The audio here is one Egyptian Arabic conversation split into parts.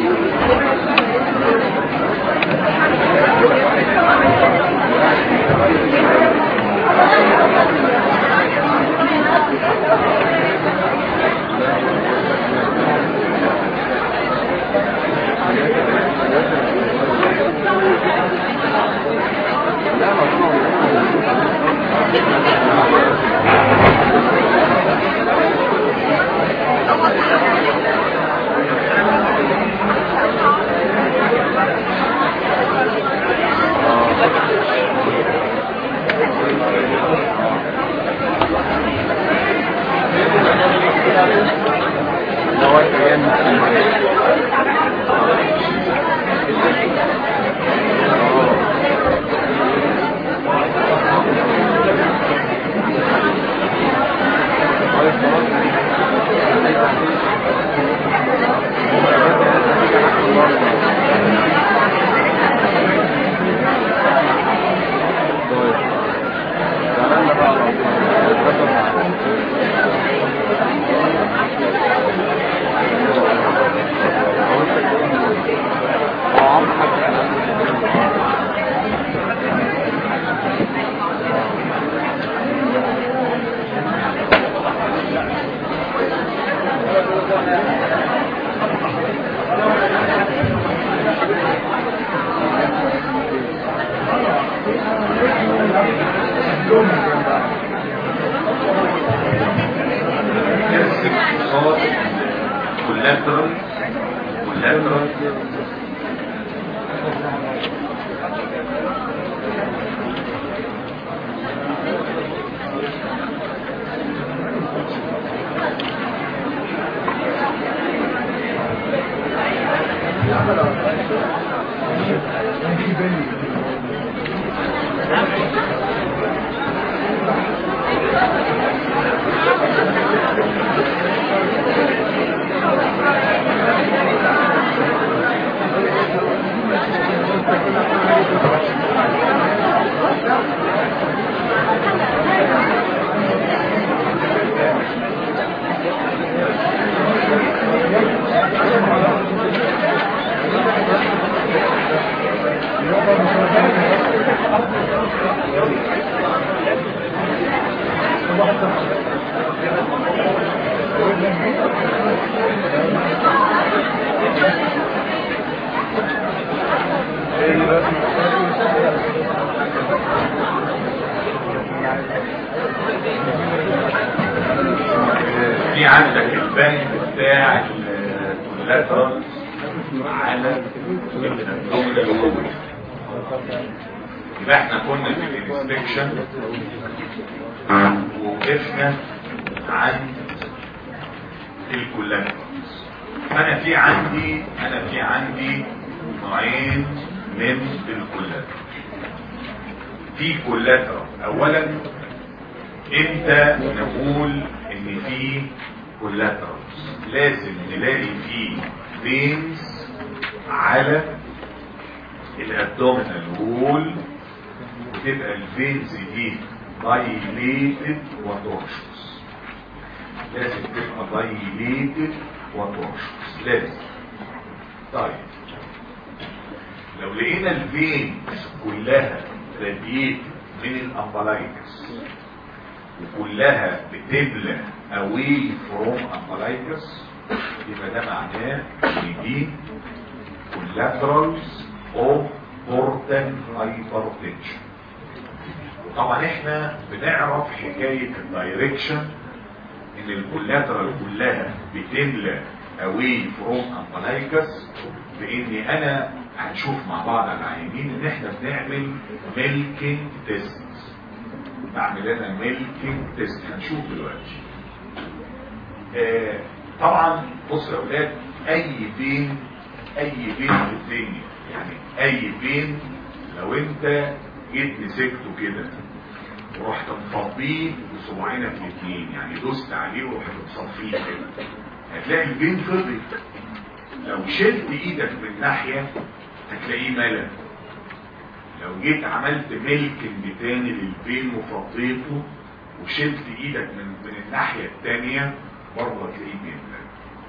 في عندك البنك بتاع اللاترال على الدولة الأولى يبقى احنا كنا في الانسبكشن وقفنا عن الكولاترالز انا في عندي انا في عندي نوعين من الكولاترال في كولاترال اولا امتى نقول ان في كولاترالز لازم نلاقي فيه فينز على الابدومينال وول وتبقى الفينز دي دايليتد وترشص لازم تبقى دايليتد وترشص لازم طيب لو لقينا الفينز كلها راديتد من الامبلايكس وكلها بتملى away from umbilicus يبقى ده معناه ان دي collaterals of portal hypertension طبعا احنا بنعرف حكاية الدايركشن ان الكولاترال كلها بتملى away from umbilicus باني انا هنشوف مع بعض على العينين ان احنا بنعمل ميلكينج تيست بعمل انا ميلكينج تيست هنشوف دلوقتي آه طبعا بص يا اولاد اي بين اي بين في الدنيا يعني اي بين لو انت جيت مسكته كده ورحت مصبيه بصباعينك الاثنين يعني دوست عليه ورحت مصفيه كده هتلاقي البين فضي لو شلت ايدك من ناحيه هتلاقيه ملل لو جيت عملت ميلكنج تاني للبين وفضيته وشلت ايدك من من الناحيه الثانيه برضه هتلاقيه بيملى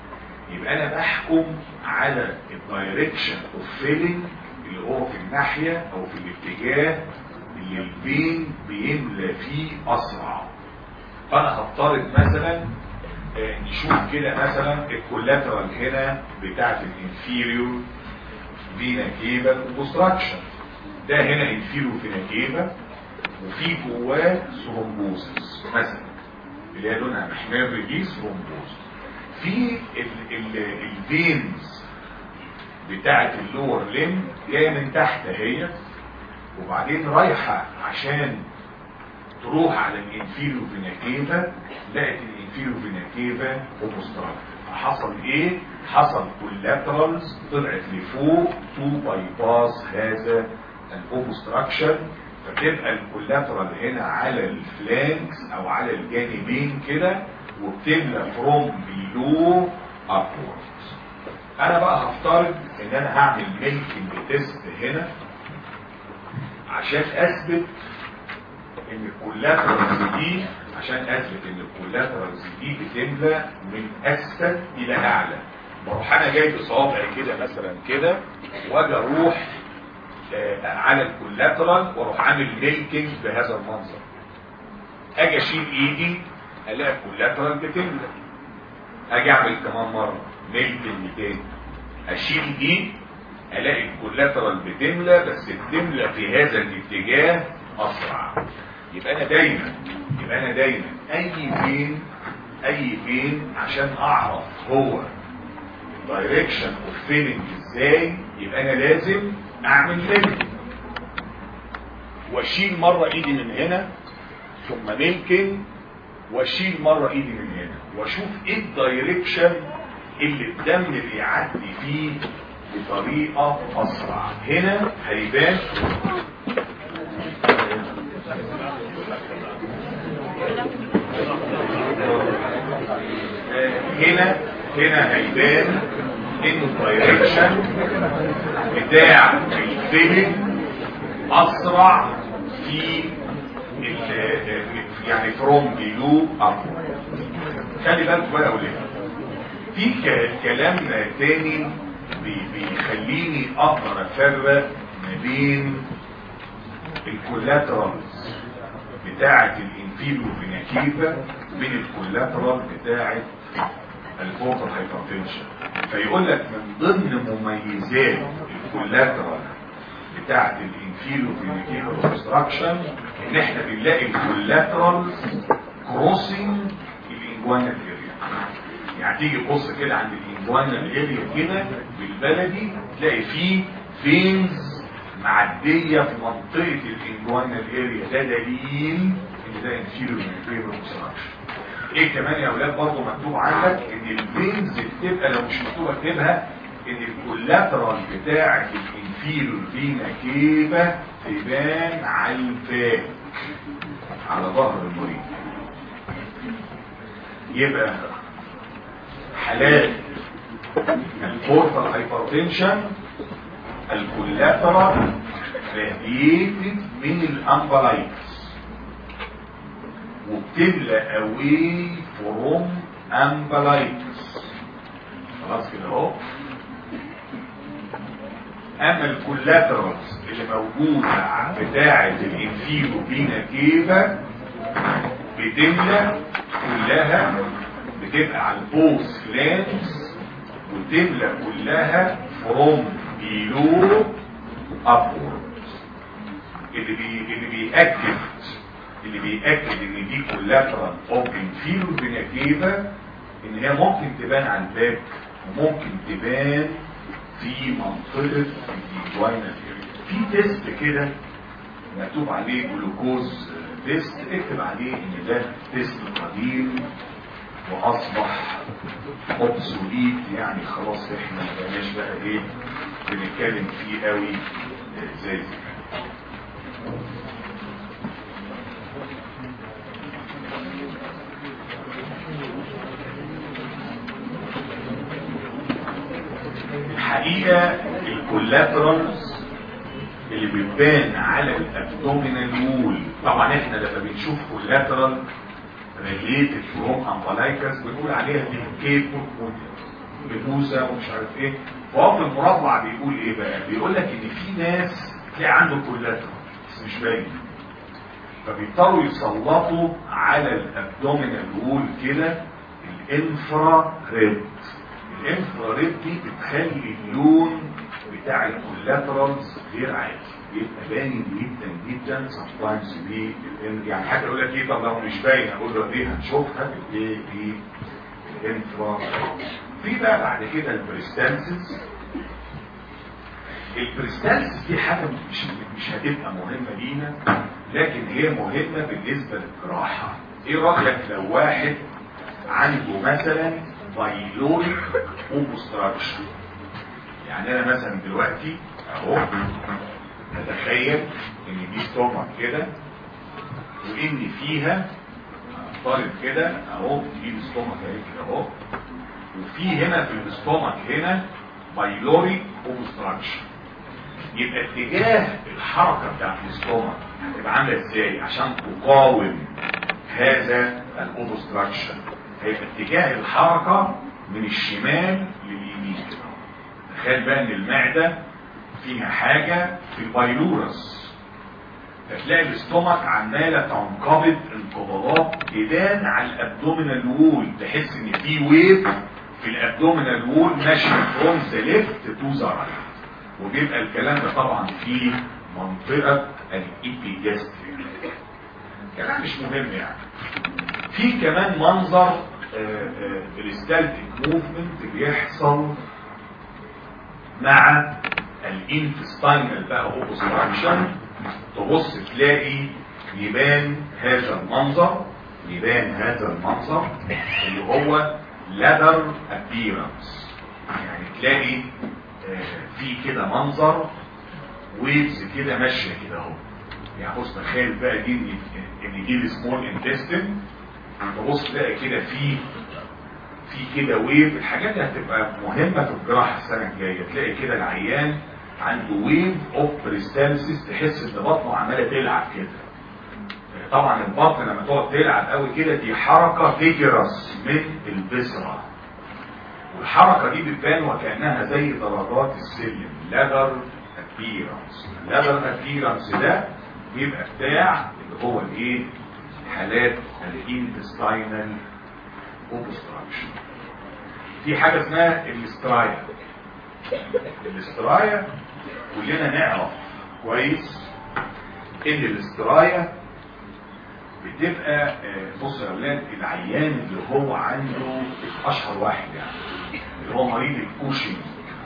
يبقى انا بحكم على الدايركشن اوف فيلينج اللي هو في الناحية او في الاتجاه اللي الفين بيملى فيه اسرع فانا هفترض مثلا آه، نشوف كده مثلا الكولاترال هنا بتاعت الانفيريور فينا كيبا وبوستراكشن ده هنا انفيريور فينا كيبا وفي جواه ثرومبوزس مثلا اللي هي لونها محمر دي ثرومبوزس في الفينز بتاعت اللور لين جايه من تحت اهي وبعدين رايحه عشان تروح على الانفيريو فيناكيفا لقت الانفيريو فيناكيفا اوبستراكت فحصل ايه حصل كولاترالز طلعت لفوق تو باي باس هذا الاوبستراكشن فتبقى الكولاترال هنا على الفلانكس او على الجانبين كده وبتملى فروم بيلو ابوردز انا بقى هفترض ان انا هعمل ميلكينج تيست هنا عشان اثبت ان الكولاترالز دي عشان اثبت ان الكولاترالز دي بتملى من اسفل الى اعلى بروح انا جايب صوابعي كده مثلا كده واجي اروح آه، على الكولاترال واروح عامل ميلكينج بهذا المنظر اجي اشيل ايدي الاقي الكولاترال بتملى اجي اعمل كمان مره ميلكينج تاني اشيل دي الاقي الكولاترال بتملى بس بتملى في هذا الاتجاه اسرع يبقى انا دايما يبقى انا دايما اي فين اي فين عشان اعرف هو دايركشن اوف فيلينج ازاي يبقى انا لازم اعمل ميلكينج واشيل مره ايدي من هنا ثم ميلكينج واشيل مره ايدي من هنا واشوف ايه الدايركشن اللي الدم بيعدي فيه بطريقه اسرع هنا هيبان هنا هنا هيبان ان الدايركشن بتاع الفيلم اسرع في ال- يعني فروم بيلو اب خلي بالك بقى يا ولاد في ك- كلام تاني بي- بيخليني اقدر افرق ما بين الكولاترالز بتاعة الانفيلو فيناكيفا وبين الكولاترال بتاعة الفوتر هايبرتنشن فيقول لك من ضمن مميزات الكولاترال بتاعة الانفيلو فيناكيفا اوبستراكشن ان احنا بنلاقي الكولاترالز كروسنج الانجوانا اريا يعني تيجي تبص كده عند الانجوانا اريا كده بالبلدي تلاقي فيه فينز معدية في منطقة الانجوانا اريا ده دليل ان ده انفيرو فيناكيفا اوبستراكشن ايه كمان يا اولاد برضه مكتوب عندك ان الفينز بتبقى لو مش مكتوبه اكتبها ان الكولاترال بتاعه الانفيرو فينا كيفا تبان على الفاك على ظهر المريض يبقى حالات البورتال هايبرتنشن الكولاترال راديتد من الامبلايتس وبتملى away from امبلايتس خلاص كده اهو اما الكولاترالز اللي موجودة بتاعة الانفيرو بينا كيفا بتملى كلها بتبقى على البوس لانس وتملى كلها فروم بيلو ابورد اللي بي اللي بيأكد اللي بيأكد ان دي كولاترال اوف انفيرو بينا كيفا ان هي ممكن تبان على الباك وممكن تبان في منطقة الجواينا في تيست كده مكتوب عليه جلوكوز تيست اكتب عليه ان ده تيست قديم واصبح اوبسوليت يعني خلاص احنا مبقناش بقى ايه بنتكلم فيه قوي زي زمان الحقيقة الكولاترالز اللي بتبان على الابدومينال وول طبعا احنا لما بنشوف كولاترال ريليتد فروم امبلايكس بنقول عليها دي كيبو مدوسة ومش عارف ايه فهو في المربع بيقول ايه بقى بيقول لك ان في ناس تلاقي عنده كولاترال بس مش باين فبيضطروا يسلطوا على الابدومينال وول كده الانفرا ريد الانفرا ريد دي بتخلي اللون بتاع الكولاترالز غير عادي بيبقى باين جدا جدا sometimes بي يعني حتى يقول لك ايه طب لو مش باين اقول له ايه هنشوفها بالايه في الانفرا في بقى بعد كده البريستانسز البريستانسز دي حاجه مش مش هتبقى مهمه لينا لكن هي مهمه بالنسبه للجراحه ايه رايك لو واحد عنده مثلا بايلوريك اوبستراكشن يعني انا مثلا دلوقتي اهو اتخيل ان دي ستومك كده وان فيها طالب كده اهو دي الستومك اهي كده اهو وفي هنا في الاستومك هنا بايلوري اوبستراكشن يبقى اتجاه الحركه بتاعت الاستومك هتبقى عامله ازاي عشان تقاوم هذا الاوبستراكشن هيبقى اتجاه الحركه من الشمال لليمين كده تخيل بقى ان المعده فيها حاجه في البايلورس فتلاقي الاستومك عماله تنقبض انقباضات تبان على الابدومينال وول تحس ان في ويف في الابدومينال وول ماشيه فروم ذا ليفت تو ذا رايت وبيبقى الكلام ده طبعا في منطقه الابيجاستريك كلام مش مهم يعني في كمان منظر الستالتيك موفمنت بيحصل مع الانتستاينال بقى اوبستراكشن تبص تلاقي يبان هذا المنظر يبان هذا المنظر اللي هو لادر ابيرنس يعني تلاقي في كده منظر ويفز كده ماشيه كده اهو يعني بص تخيل بقى دي ان دي السمول انتستين تبص تلاقي كده في في كده ويف الحاجات دي هتبقى مهمه في الجراحه السنه الجايه تلاقي كده العيان عنده ويف اوف بريستالسيس تحس ان بطنه عماله تلعب كده طبعا البطن لما تقعد تلعب قوي كده دي حركه تجرس من البسرة والحركه دي بتبان وكانها زي درجات السلم لادر ابيرنس اللادر ابيرنس ده بيبقى بتاع اللي هو الايه حالات الانتستاينال اوبستراكشن في حاجه اسمها الاسترايا الاسترايا كلنا نعرف كويس ان الاسترايا بتبقى بص يا اولاد العيان اللي هو عنده اشهر واحد يعني اللي هو مريض الكوشنج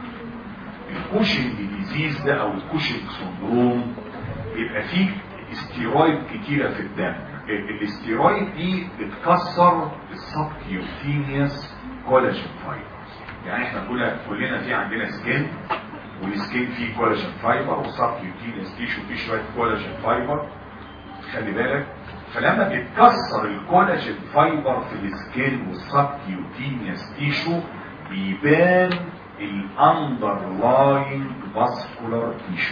الكوشنج ديزيز ده او الكوشنج سندروم بيبقى فيه استيرويد كتيره في الدم الاستيرويد دي بتكسر السبكيوتينيوس كولاجين فايبرز يعني احنا كلنا كلنا في عندنا سكين والسكين فيه كولاجين فايبر وسبكيوتينيوس تيشو فيه شويه كولاجين فايبر خلي بالك فلما بتكسر الكولاجين فايبر في السكين والسبكيوتينيوس تيشو بيبان الاندرلاين فاسكولار تيشو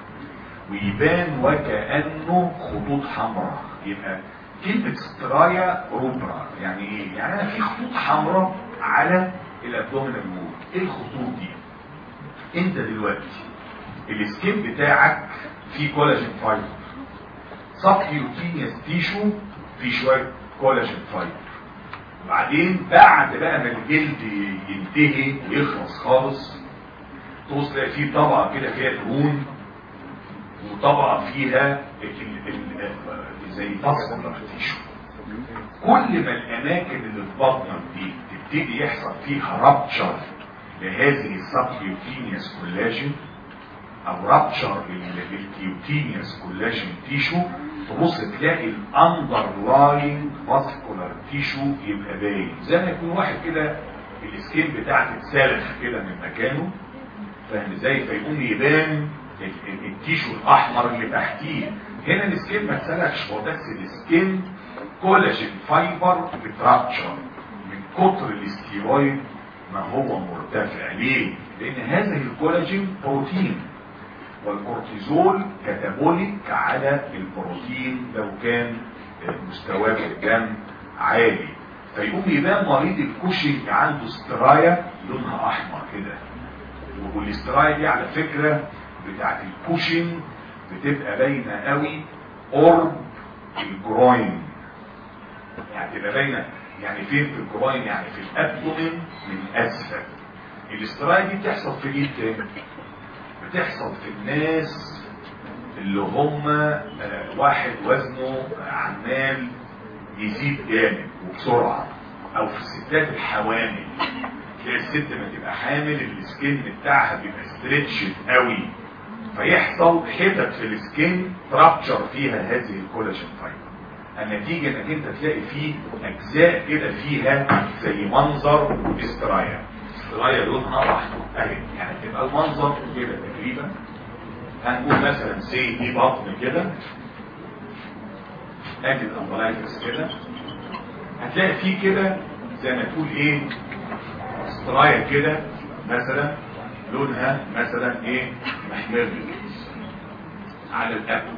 ويبان وكانه خطوط حمراء يبقى كلمة سترايا روبرا يعني ايه؟ يعني انا في خطوط حمراء على الابدومينال وول ايه الخطوط دي؟ انت دلوقتي السكين بتاعك فيه كولاجين فايبر سبكيوتينيوس تيشو فيه شوية كولاجين فايبر وبعدين بعد بقى ما الجلد ينتهي ويخلص خالص تبص تلاقي فيه طبقة كده فيها دهون وطبقة فيها زي فاسكولار تيشو كل ما الاماكن اللي في بطنك دي تبتدي يحصل فيها رابتشر لهذه السبكيوتينيوس كولاجين او رابتشر للكيوتينيوس كولاجين تيشو تبص تلاقي الاندرلاين فاسكولار تيشو يبقى باين زي ما يكون واحد كده السكين بتاعته اتسلخ كده من مكانه فاهم ازاي فيقوم يبان التيشو الاحمر اللي تحتيه هنا السكين ما اتسلخش هو بس السكين كولاجين فايبر بترابتشر من كتر الاستيرويد ما هو مرتفع ليه لان هذه الكولاجين بروتين والكورتيزول كتابوليك على البروتين لو كان مستواه في الدم عالي فيقوم يبان مريض الكوشنج عنده استراية لونها احمر كده والاستراية دي على فكرة بتاعت الكوشنج بتبقى باينة قوي قرب الجروين يعني تبقى باينة يعني فين في الجروين يعني في الابدومين من اسفل الاستراية دي بتحصل في ايه تاني بتحصل في الناس اللي هم آه، واحد وزنه عمال يزيد جامد وبسرعة او في الستات الحوامل تلاقي الست ما تبقى حامل السكين بتاعها بيبقى ستريتشد قوي فيحصل حتت في السكين ترابتشر فيها هذه الكولاجين فايبر النتيجة انك انت تلاقي فيه اجزاء كده فيها زي منظر استرايا استرايا لونها احمر اهي يعني تبقى المنظر كده تقريبا هنقول مثلا سي دي بطن كده ادي الامبلايتس كده هتلاقي فيه كده زي ما تقول ايه استرايا كده مثلا لونها مثلا ايه محمر على الاكل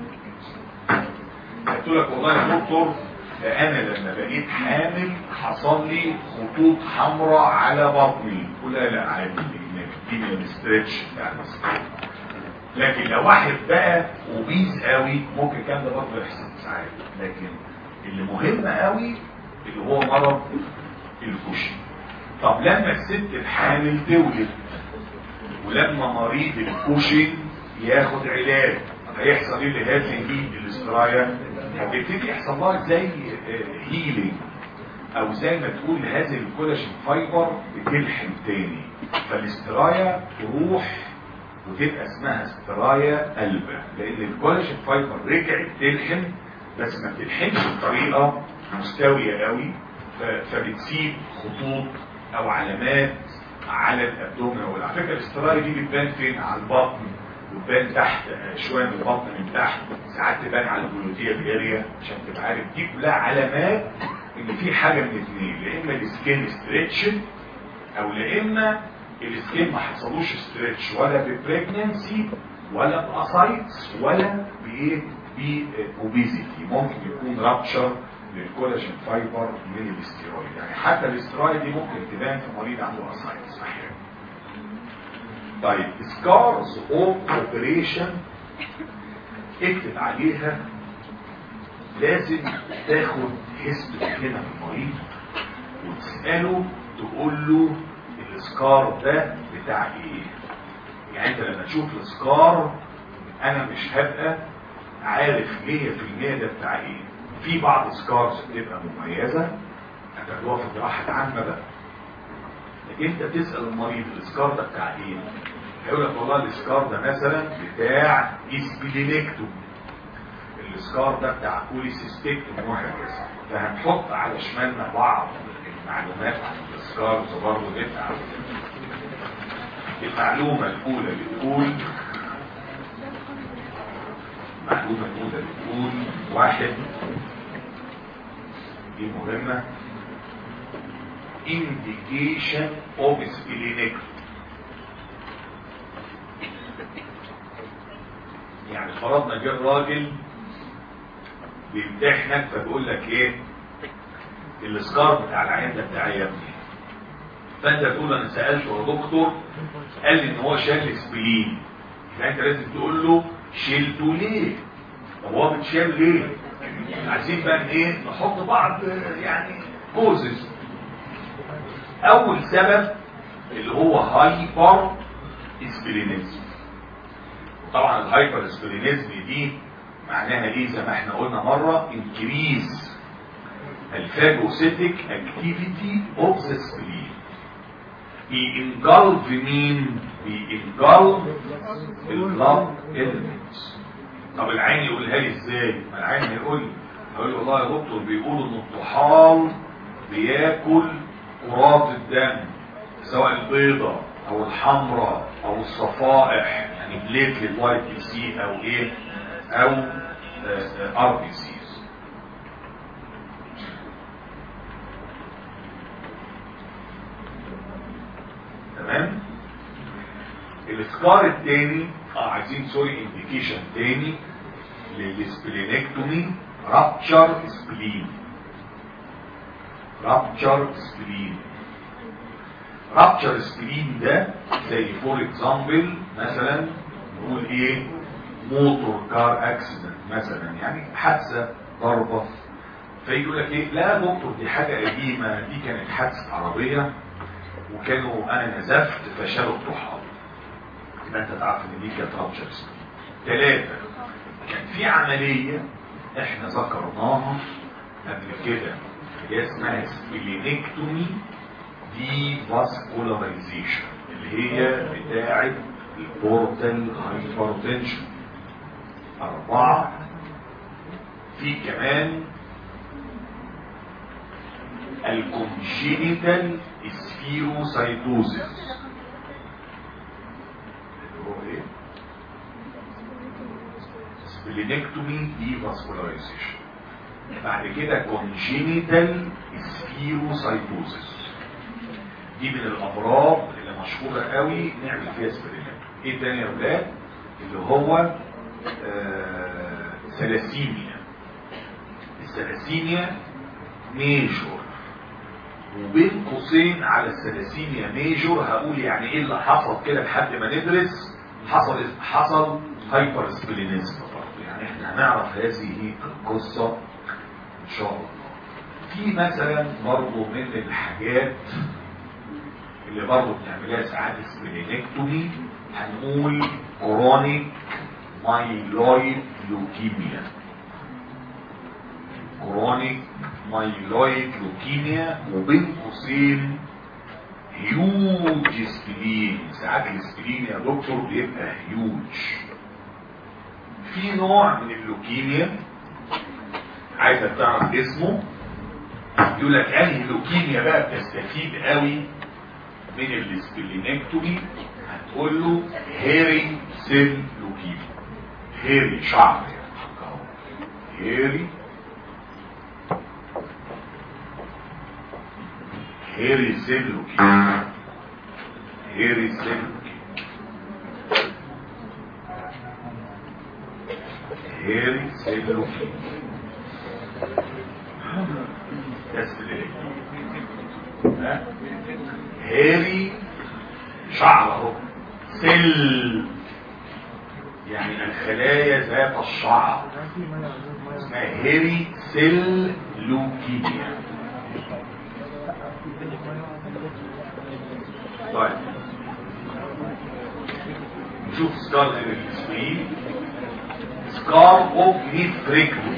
قلت لك والله يا دكتور ده انا لما بقيت حامل حصل لي خطوط حمراء على بطني قول لا لا عادي دي من الاسترتش بتاع السكين. لكن لو واحد بقى وبيز قوي ممكن الكلام ده برضه يحصل ساعات لكن اللي مهم قوي اللي هو مرض الكوشن طب لما الست الحامل تولد ولما مريض الكوشن ياخد علاج هيحصل ايه لهذه الاسترايا هتبتدي يحصل لها زي هيلينج او زي ما تقول هذه الكولاجين فايبر بتلحم تاني فالاسترايا تروح وتبقى اسمها استرايا قلبة لان الكولاجين فايبر رجعت تلحم بس ما بتلحمش بطريقة مستوية قوي ف- فبتسيب خطوط او علامات على الابدومين وعلى فكره الاسترايا دي بتبان فين على البطن وتبان تحت آه، شويه من البطن من تحت ساعات تبان على الجلوتيه اريا عشان تبقى عارف دي كلها علامات ان في حاجه من الاثنين يا اما السكين ستريتشد او لا اما السكين ما حصلوش ستريتش ولا ببريجننسي ولا باسايتس ولا بايه باوبيزيتي ممكن يكون رابتشر للكولاجين فايبر من الاستيرويد يعني حتى الاستيرويد دي ممكن تبان في مريض عنده اسايتس احيانا طيب سكارز اوف اوبريشن اكتب عليها لازم تاخد هيستوري كده من المريض وتساله تقول له السكار ده بتاع ايه يعني انت لما تشوف السكار انا مش هبقى عارف 100% ده بتاع ايه في بعض سكارز بتبقى مميزه هتاخدوها في جراحه عامه بقى لكن انت تسال المريض السكار ده بتاع ايه هيقول لك والله السكار ده مثلا بتاع اسبلينكتوم السكار ده بتاع كوليسيستيكتوم وهكذا فهنحط على شمالنا بعض المعلومات عن السكارز برضه نبقى عارفين. المعلومة الأولى بتقول المعلومة الأولى بتقول واحد دي مهمة indication of splenectomy يعني فرضنا جه الراجل بيمتحنك فبيقول لك ايه السكار بتاع العين ده بتاعي يا ابني فانت تقول انا سالته يا دكتور قال لي ان هو شال سبلين فانت لازم تقول له شيلته ليه طب هو بتشال ليه عايزين بقى ايه نحط بعض يعني كوزز اول سبب اللي هو هايبر اسبلينيزم طبعا الهايبر اسبلينيزم دي معناها ايه زي ما احنا قلنا مرة انكريز الفاجوسيتك اكتيفيتي اوف ذا سبلين بينجلف مين بينجلف البلاد اليمنتس طب العين يقولها لي ازاي ما العين هيقول لي هيقول لي والله يا دكتور بيقولوا ان الطحال بياكل كرات الدم سواء البيضة او الحمراء او الصفائح يعني بليتلت وايت بي سي او ايه او ار بي سيز تمام الاسكار التاني اه عايزين سوري انديكيشن تاني للسبلينكتومي رابتشر سبلين رابتشر سبلين رابتشر سبلين ده زي فور اكزامبل مثلا نقول ايه موتور كار اكسيدنت مثلا يعني حادثه ضربه فيقول لك ايه لا دكتور دي حاجه قديمه دي كانت حادثه عربيه وكانوا انا نزفت فشالوا الطحال يبقى انت تعرف ان دي كانت رابتشر سبلين ثلاثه كان في عمليه احنا ذكرناها قبل كده هي اسمها سبلينكتومي دي فاسكولاريزيشن اللي هي بتاعه البورتال هايبرتنشن أربعة في كمان الكونجينيتال سفيروسايتوزيس هو ايه؟ سبلينكتومي دي فاسكولاريزيشن بعد كده كونجينيتال سفيروسايتوزيس دي من الامراض اللي مشهوره قوي نعمل فيها سبلينكتومي ايه تاني يا اولاد اللي هو آه ثلاسيميا الثلاسيميا ميجور وبين قوسين على الثلاسيميا ميجور هقول يعني ايه اللي حصل كده لحد ما ندرس حصل حصل هايبر سبلينيزم برضه يعني احنا هنعرف هذه القصه ان شاء الله في مثلا برضه من الحاجات اللي برضه بنعملها ساعات سبلينكتومي هنقول كرونيك مايلويد لوكيميا كرونيك مايلويد لوكيميا وبين قوسين هيوج سبلين ساعات السبلين يا دكتور بيبقى هيوج في نوع من اللوكيميا عايزك تعرف اسمه يقول لك انهي لوكيميا بقى بتستفيد قوي من السبلينكتومي هتقول له هيري سيل لوكيميا هيري شعر يعني هيري هيري سيل لوكيميا هيري سيل لوكيميا هيري سيل لوكيميا هيري شعره سل يعني الخلايا ذات الشعر اسمها هيري سيل لوكيميا طيب نشوف سكار غير الاسمين سكار اوف نيفريكتومي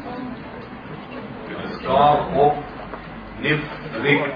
سكار اوف نفريك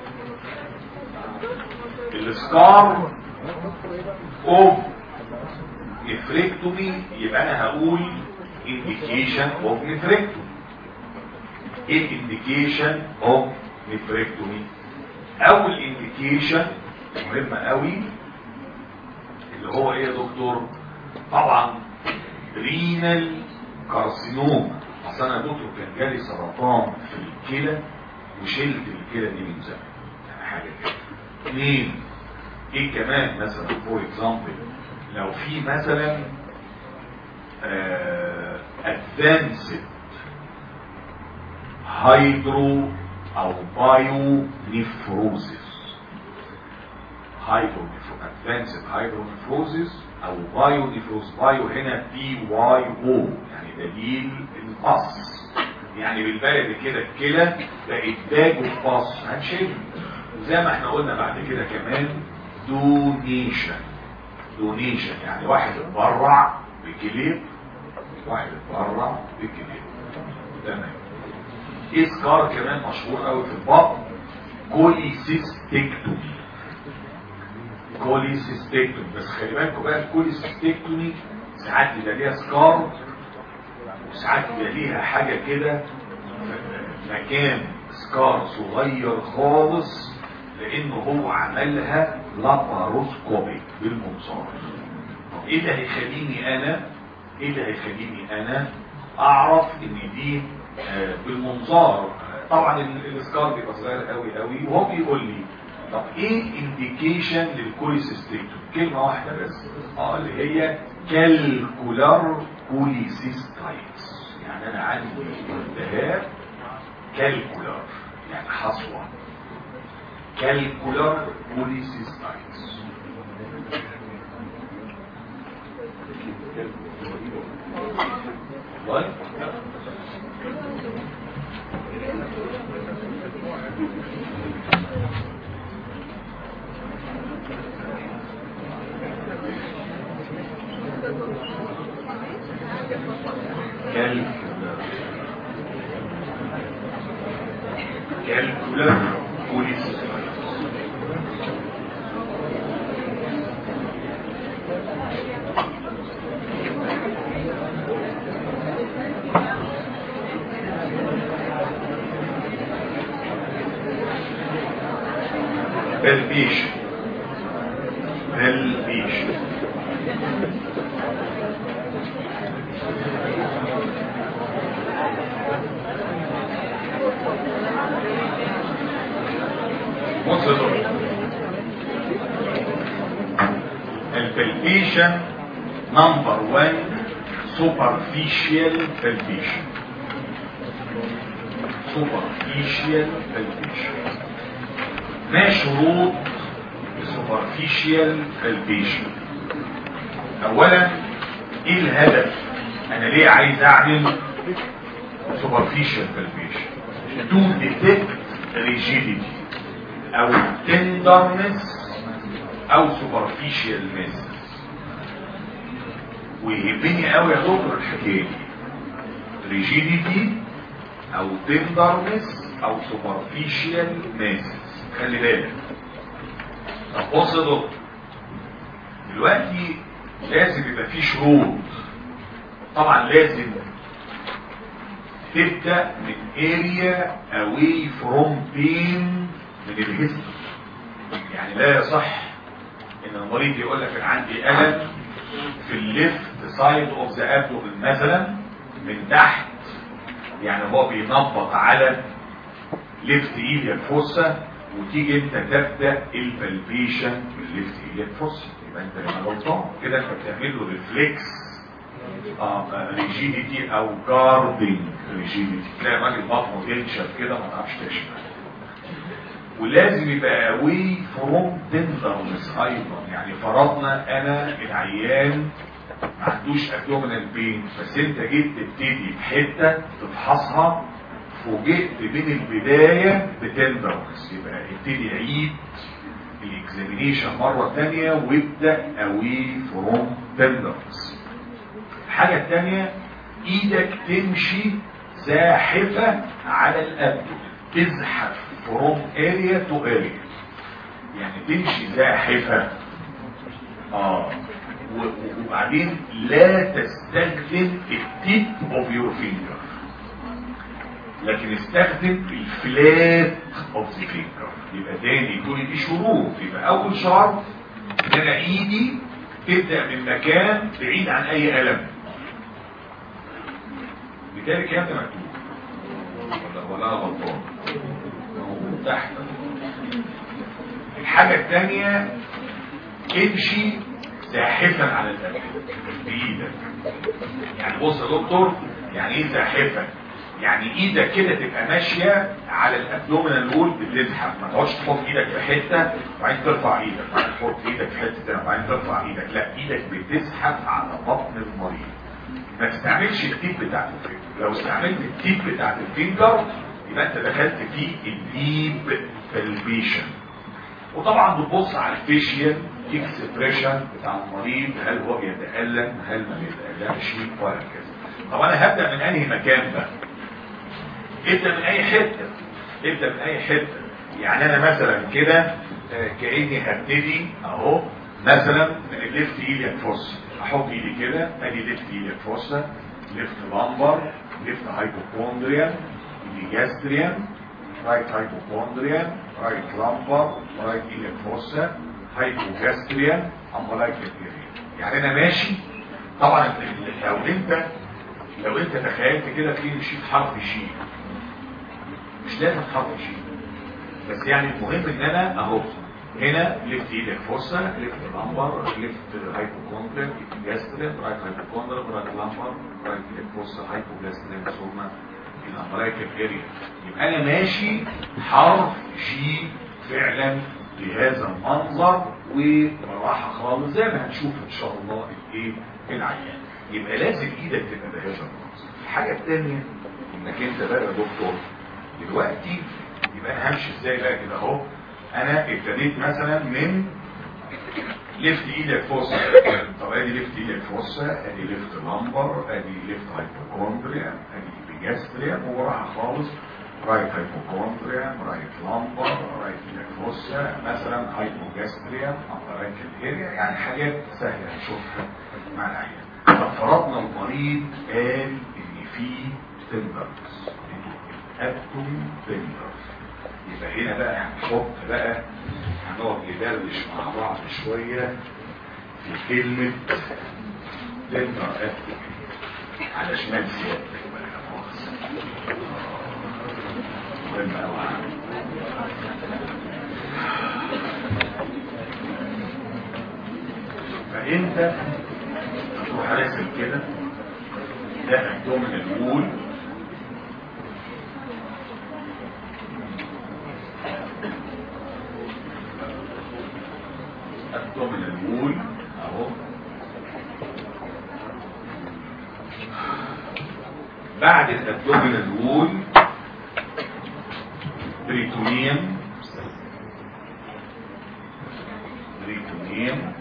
السكار اوف نفريكتومي يبقى انا هقول indication of nephrectomy ايه indication of nephrectomy اول indication مهمة قوي اللي هو ايه يا دكتور طبعا رينال كارسينوما اصل انا يا دكتور كان جالي سرطان في الكلى وشلت الكلى دي من زمان يعني حاجه كده اثنين ايه كمان مثلا فور اكزامبل لو في مثلا ادفانسد هيدرو او بايو نيفروزيس هيدرو ادفانسد هيدرو نيفروزيس او بايو نيفروز بايو هنا بي واي او يعني دليل القص يعني بالبلد كده الكلى بقت باج وفاص هنشيل وزي ما احنا قلنا بعد كده كمان دونيشن دونيشن يعني واحد اتبرع بكليب واحد اتبرع بكليب تمام ايه سكار كمان مشهور قوي في البطن كوليسيستكتومي كوليسيستكتومي بس خلي بالكم بقى الكوليسيستكتومي ساعات بيبقى ليها سكار وساعات بيبقى ليها حاجه كده مكان سكار صغير خالص لانه هو عملها لاباروسكوبي بالمنظار طب ايه اللي هيخليني انا ايه اللي هيخليني انا اعرف ان دي آه بالمنظار طبعا السكار بيبقى صغير قوي قوي وهو بيقول لي طب ايه انديكيشن للكوليسيستيكتوم كلمه واحده بس اه اللي هي كالكولار كوليسيستايتس يعني انا عندي التهاب كالكولار يعني حصوة كالكولر بوليسيستايتس والله كالكولر بوليسيستايتس بالبيش بالبيش مصدر البلبيشن نمبر 1 superficial palpation superficial palpation ما شروط السوبرفيشال palpation اولا ايه الهدف انا ليه عايز اعمل superficial palpation to detect rigidity او tenderness او superficial masses ويهمني قوي يا دكتور الحكايه دي rigidity او tenderness او superficial masses خلي بالك طب بص يا دكتور دلوقتي لازم يبقى في شروط طبعا لازم تبدأ من area away from pain من الهيستوري يعني لا يصح ان المريض يقول لك انا عندي الم في الليفت سايد اوف ذا ابدومن مثلا من تحت يعني هو بينبط على ليفت ايليا فوسا وتيجي انت تبدا البلبيشن بالليفت ايليا فوسا يبقى انت هنا غلطان كده انت بتعمل له ريفلكس ريجيديتي او جاردنج ريجيديتي تلاقي الراجل بطنه ينشف كده ما تعرفش تشمل ولازم يبقى اوي فروم تندرنس ايضا يعني فرضنا انا العيان ما عندوش ابدومينال بين بس انت جيت تبتدي بحته تفحصها فوجئت من البدايه بتندرنس يبقى ابتدي عيد الاكزامينيشن مره ثانيه وابدا اوي فروم تندرنس الحاجه الثانيه ايدك تمشي زاحفه على الابدومين تزحف from area to area يعني تمشي زاحفة اه وبعدين لا تستخدم التيب اوف يور فينجر لكن استخدم الفلات اوف ذا فينجر يبقى تاني دول دي شروط يبقى اول شرط ان انا ايدي تبدا من مكان بعيد عن اي الم بالتالي الكلام ده مكتوب ولا ولا انا غلطان تحت الحاجة الثانية امشي زاحفا على الأكل بإيدك يعني بص يا دكتور يعني ايه زاحفا يعني ايدك كده تبقى ماشية على الابدومينال وول بتزحف ما تقعدش تحط ايدك في حتة وبعدين ترفع ايدك وبعدين تحط ايدك في حتة تانية وبعدين ترفع ايدك لا ايدك بتزحف على بطن المريض ما تستعملش التيب بتاعت الفينجر لو استعملت التيب بتاعت الفينجر يبقى انت دخلت في الديب فالبيشن وطبعا بتبص على الفيشيال اكسبريشن بتاع المريض هل هو بيتألم هل ما بيتألمش وهكذا طب انا هبدأ من انهي مكان بقى ابدأ من اي حتة ابدأ من اي حتة يعني انا مثلا كده كأني هبتدي اهو مثلا من الليفت ايليك فوس احط ايدي كده ادي ليفت ايليك فوسا ليفت لامبر ليفت هايبوكوندريان digastrium, right hypochondrium, right lumbar, right iliac fossa, hypogastrium, umbilical area. يعني انا ماشي طبعا لو انت لو انت تخيلت كده في مشيت حرف شين مش لازم حرف شين بس يعني المهم ان انا اهو هنا ليفت ايدك فوسا ليفت لامبر ليفت هايبوكوندريم جاستريم رايت هايبوكوندريم رايت لامبر رايت ايدك فوسا هايبوجاستريم ثم الامبرايكال اريا يبقى انا ماشي حرف جي فعلا بهذا المنظر وبالراحه خالص زي ما هنشوف ان شاء الله الايه العيان يبقى لازم ايدك تبقى بهذا المنظر الحاجه الثانيه انك انت بقى يا دكتور دلوقتي يبقى انا همشي ازاي بقى كده اهو انا ابتديت مثلا من ليفت ايدك فرصة طب ادي ليفت ايدك فرصة ادي ليفت لامبر ادي ليفت هايبوكوندريا ادي بيجاستريا وراها خالص رايت هايبوكوندريا رايت لامبر رايت ايدك فرصة مثلا هايبوجاستريا امبرايكال اريا يعني حاجات سهلة هنشوفها مع العيان طب فرضنا المريض قال ان في تندرز ابتوم تندرز يبقى هنا بقى هنحط بقى هنقعد ندردش مع بعض شوية في كلمة تندر ابتوم على شمال سيادتك بقى يا مؤاخذة مهم قوي فانت تروح راسم كده ده ابدومينال وول ابدومينال وول اهو بعد الابدومينال وول بريتونيوم بريتونيوم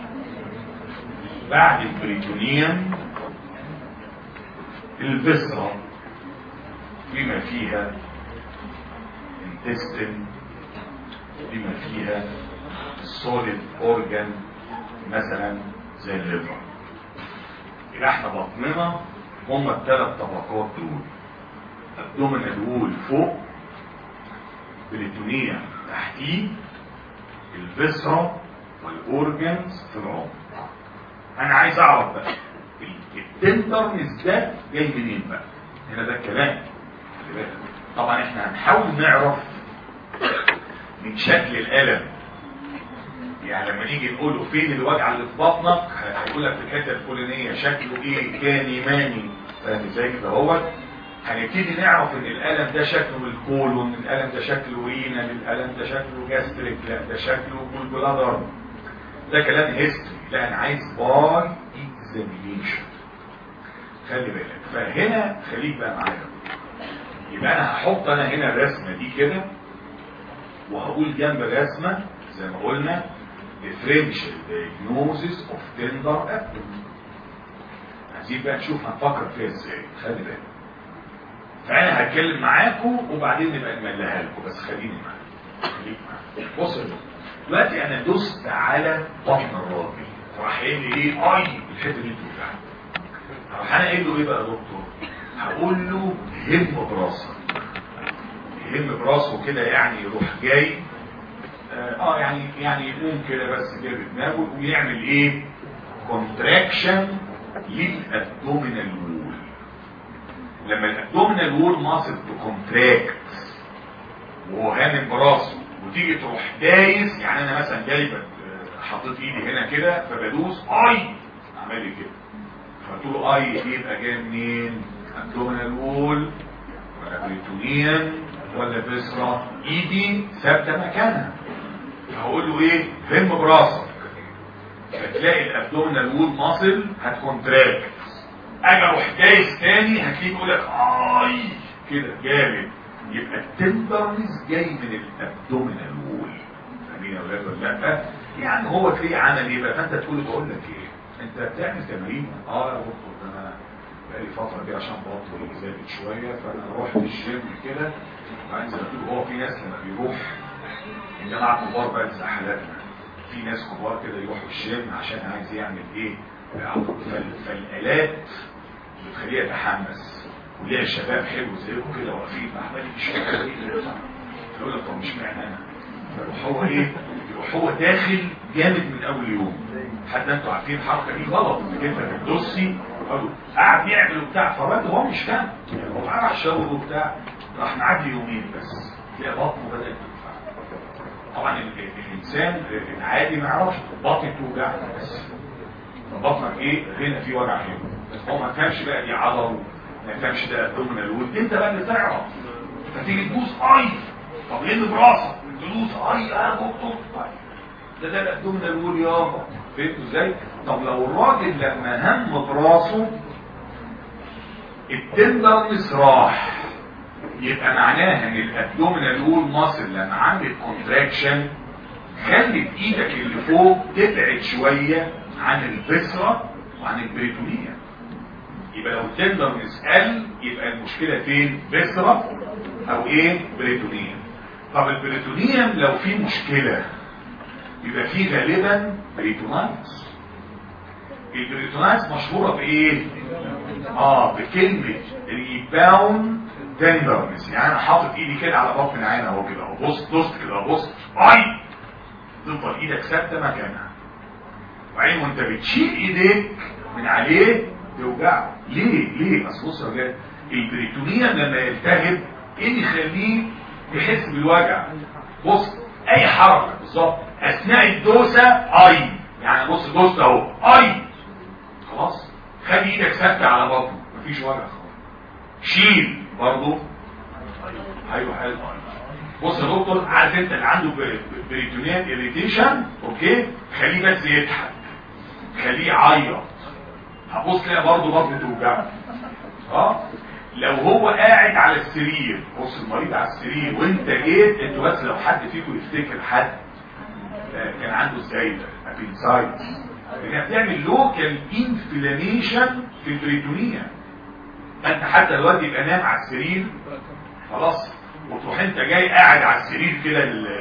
بعد البريتونيوم الفسرة بما فيها intestine بما فيها solid organ مثلا زي الليفر يبقى احنا بطننا هم الثلاث طبقات دول abdominal وول فوق بريتونيا تحتيه الفسرة والاورجنز في العمق انا عايز اعرف بقى التندرنس ده جاي منين بقى هنا ده الكلام طبعا احنا هنحاول نعرف من شكل الالم يعني لما نيجي نقول له فين الوجع اللي في بطنك هيقول لك في الحته الفلانيه شكله ايه كاني ماني فاهم ازاي كده هو هنبتدي نعرف ان الالم ده شكله الكولون الالم ده شكله رينا الالم ده شكله جاستريك لا ده شكله بولبلادر ده كلام هيستوري لا انا عايز باي اكزامينيشن خلي بالك فهنا خليك بقى معايا يبقى انا هحط انا هنا الرسمه دي كده وهقول جنب الرسمه زي ما قلنا differential diagnosis of tender abdomen عايزين بقى نشوف هنفكر فيها ازاي خلي بالك فانا هتكلم معاكم وبعدين نبقى نملها لكم بس خليني معاك خليك معاك بص دلوقتي انا دوست على بطن الراجل راح قايل لي ايه اي الحته دي بتوجعني راح انا قايل له ايه بقى يا دكتور هقول له هم براسك يهم براسه كده يعني يروح جاي اه يعني يعني يقوم كده بس كده بدماغه ويعمل ايه كونتراكشن للابدومينال وول لما الابدومينال وول ماسل تكونتراكت وهو هامم براسه وتيجي تروح دايس يعني انا مثلا جايب حطيت ايدي هنا كده فبدوس اي عمل لي كده فقلت له اي يبقى جاي منين ابدومينال وول ولا بريتونيان ولا بسرة ايدي ثابته مكانها فهقول له ايه هم براسك هتلاقي الابدومينال وول ماسل هتكونتراكت اجي اروح دايس تاني هتلاقيه يقول لك اي كده جامد يبقى التندرنس جاي من الابدومينال وول فاهمين يا ولاد ولا لا يعني هو تلاقيه عمل ايه بقى فانت تقول له بقول لك ايه انت بتعمل تمارين اه يا دكتور ده انا بقالي فتره دي عشان بطني زادت شويه فانا رحت الجيم كده وبعدين زي ما تقول هو في ناس لما بيروح الجماعه كبار بقى زي حالاتنا في ناس كبار كده يروحوا الجيم عشان عايز يعمل ايه فالالات بتخليه يتحمس وليه الشباب حلو زيكم كده واقفين احبالي مش يقول لك طب مش معنى انا فيروح هو ايه يروح هو داخل جامد من اول يوم حتى انتوا عارفين الحركه دي غلط انك انت بتدوسي قاعد يعمل وبتاع فالراجل هو مش فاهم يعني هو راح شاور وبتاع راح معدي يومين بس تلاقي بطنه بدات تنفع طبعا الانسان العادي ما يعرفش بطنه توجعه بس بطنك ايه هنا في وجع هنا بس هو ما فهمش بقى دي عضل ما يفهمش ده ابدومينال وول انت بقى اللي تعرف فتيجي تدوس اي طب ايه اللي براسك تدوس اي اه دكتور طيب ده ده الابدومينال وول يابا فهمتوا ازاي طب لو الراجل لما هم براسه التندرنس راح يبقى معناها ان الابدومينال وول ماسل لما عملت كونتراكشن خلت ايدك اللي فوق تبعد شويه عن الفسرة وعن البريتونية يبقى لو التندرنس قل يبقى المشكلة فين فسرة او ايه بريتونية طب البريتونية لو في مشكلة يبقى في غالبا بريتونايتس البريتونايتس مشهورة بايه اه بكلمة ريباوند تندرنس يعني انا حاطط ايدي كده على بطن العين اهو كده اهو بص دوست كده اهو بص اي تفضل ايدك ثابته مكانها وبعدين وانت بتشيل ايديك من عليه توجعه ليه ليه اصل بص يا ولاد البريتونيوم لما يلتهب ايه اللي يخليه يحس بالوجع بص اي حركه بالظبط اثناء الدوسه اي يعني بص دوست اهو اي خلاص خلي ايدك ثابته على بطنه مفيش وجع خالص شيل برضه ايوه حلو بص يا دكتور عارف انت اللي عنده بريتونيال اريتيشن اوكي خليه بس يضحك خليه يعيط هبص تلاقي برضه بطنه توجعه اه لو هو قاعد على السرير بص المريض على السرير وانت جيت انتوا بس لو حد فيكم يفتكر حد كان عنده ازاي ابينسايتس انها بتعمل لوكال انفلاميشن في البريتونيا انت حتى دلوقتي يبقى نام على السرير خلاص وتروح انت جاي قاعد على السرير كده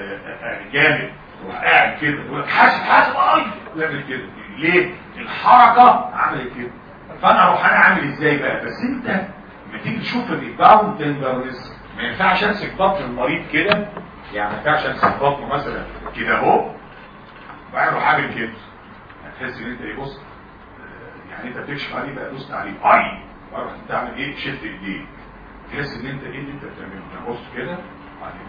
جامد تروح قاعد كده تقول لك حاسب حاسب اي تعمل كده ليه الحركه عملت كده فانا اروح انا عامل ازاي بقى بس انت لما تيجي تشوف الريباوند تندرنس ما ينفعش امسك بطن المريض كده يعني ما ينفعش امسك بطنه مثلا كده اهو وبعدين اروح عامل كده هتحس ان انت ايه بص يعني انت بتكشف عليه بقى دوست عليه اي واروح تعمل ايه شلت ايديك تحس ان انت ايه اللي انت بتعمله بص كده بعدين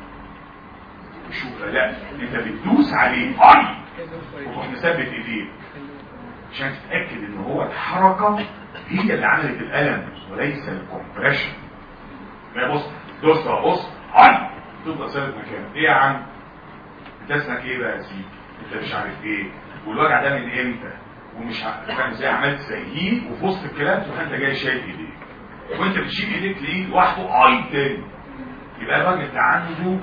شوف لا انت بتدوس عليه اي وتروح مثبت ايديك عشان تتاكد ان هو الحركه هي اللي عملت الالم وليس الكومبريشن لا بص دوس بص اي تفضل ثابت مكانك ايه يا عم انت اسمك ايه بقى يا سيدي انت مش عارف ايه والوجع ده من امتى ومش فاهم ازاي عملت زيه وفي وسط الكلام تروح انت جاي شايل ايديك وانت بتشيل ايديك تلاقيه لوحده اي تاني يبقى الراجل ده عنده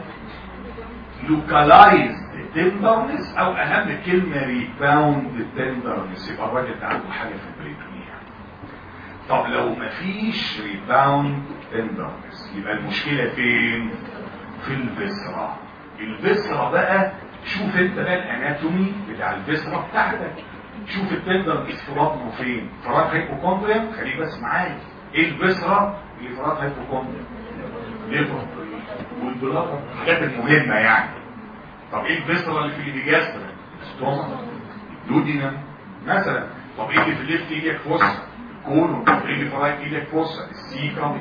لوكالايزد تندرنس او اهم كلمه ريباوند تندرنس يبقى الراجل ده عنده حاجه في البريتونيا طب لو مفيش ريباوند تندرنس يبقى المشكله فين في الفسرة الفسرة بقى شوف انت بقى الاناتومي بتاع الفسرة بتاعتك شوف التندرنس في بطنه فين فرات هيبوكوندريا خليك بس معايا ايه البسرة اللي فرات هيبوكوندريا ليفر والبلاطة الحاجات المهمة يعني طب ايه البسرة اللي في الديجاسترا ستوما لودينا مثلا طب ايه اللي في الليفت ايدك فوسا الكولون طب ايه اللي في الرايت ايدك فوسا السيكا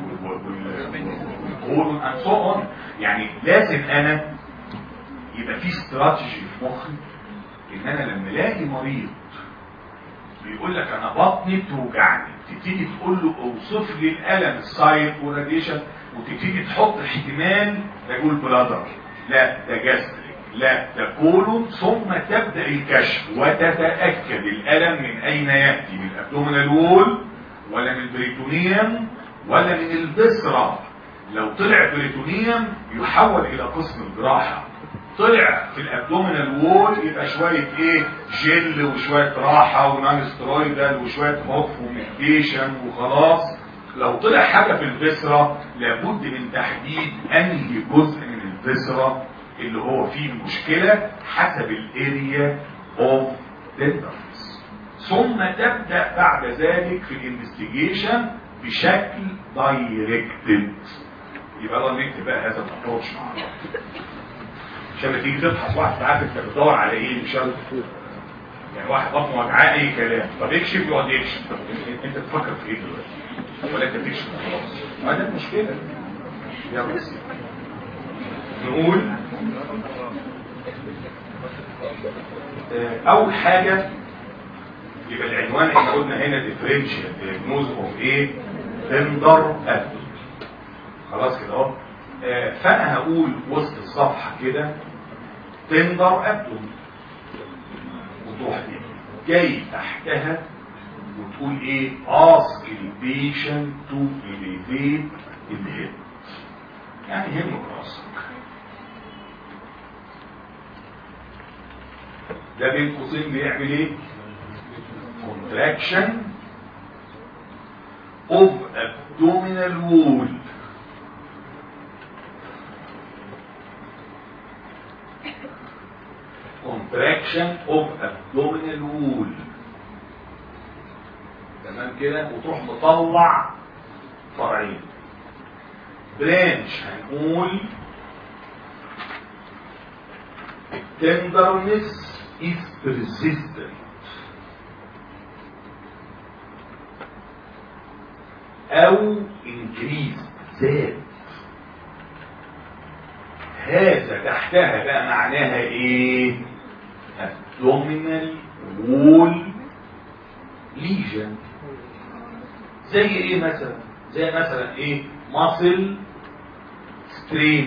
والكولون اند سو اون يعني لازم انا يبقى في استراتيجي في مخي ان انا لما الاقي مريض بيقول لك انا بطني بتوجعني تبتدي تقول له اوصف لي الالم السايت والراديشن وتبتدي تحط احتمال ده يقول بلادر لا ده جاستريك لا ده كولون ثم تبدا الكشف وتتاكد الالم من اين ياتي من الابدومينال وول ولا من البريتونيوم ولا من البسرة لو طلع بريتونيوم يحول الى قسم الجراحه طلع في الابدومينال وول يبقى شوية ايه جل وشوية راحة ونان سترويدال وشوية هوف وميديشن وخلاص لو طلع حاجة في الفسرة لابد من تحديد انهي جزء من الفسرة اللي هو فيه المشكلة حسب الاريا اوف تندرنس ثم تبدأ بعد ذلك في الانفستيجيشن بشكل دايركتد يبقى يلا نكتب بقى هذا الابروتش مع بعض عشان لما تيجي تبحث واحد ساعات انت بتدور على ايه مش يعني واحد بطنه وجعاه اي كلام طب اكشف يقعد يكشف طب انت تفكر في ايه دلوقتي ولا انت بتكشف خلاص ما ده المشكله يلا نقول اول حاجه يبقى العنوان احنا قلنا هنا differential diagnosis of ايه تندر ابدومين خلاص كده اهو آه، فانا هقول وسط الصفحه كده تندر ابدومين وتروح ايه جاي تحتها وتقول ايه ask the patient to elevate the head يعني هم راسك ده بين قوسين بيعمل ايه contraction of abdominal wall contraction of abdominal wall تمام كده وتروح مطلع فرعين برانش هنقول tenderness is persistent او increased زاد هذا تحتها بقى معناها ايه abdominal wall lesion زي ايه مثلا زي مثلا ايه muscle strain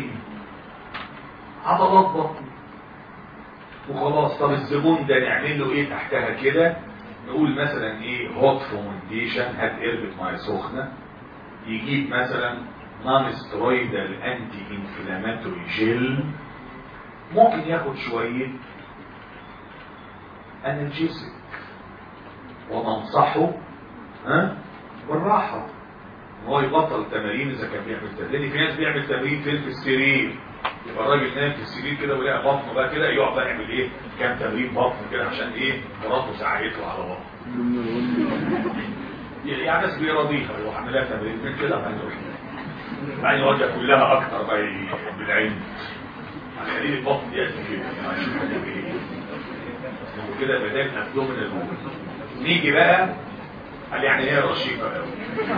عضلات بطن وخلاص طب الزبون ده نعمل له ايه تحتها كده نقول مثلا ايه هوت فومنتيشن هات قربة ميه سخنه يجيب مثلا نون سترويدال انتي انفلاماتوري جيل ممكن ياخد شويه انالجيسك وننصحه ها بالراحه ان هو يبطل تمارين اذا كان بيعمل تمرين في ناس بيعمل تمرين فين في السرير يبقى الراجل نايم في السرير كده ويلاقي بطنه بقى كده يقعد بقى يعمل ايه كام تمرين بطن كده عشان ايه مراته ساعه يطلع على بطنه يعني ناس بيراضيها يروح عامل لها تمرين من كده بعدين يروح بعدين الوجه كلها اكتر بقى بالعين على قليل البطن دي قد كده يعني شوف هتبقى ايه وكده بدأت ابدومينال نيجي بقى قال يعني هي رشيقة قوي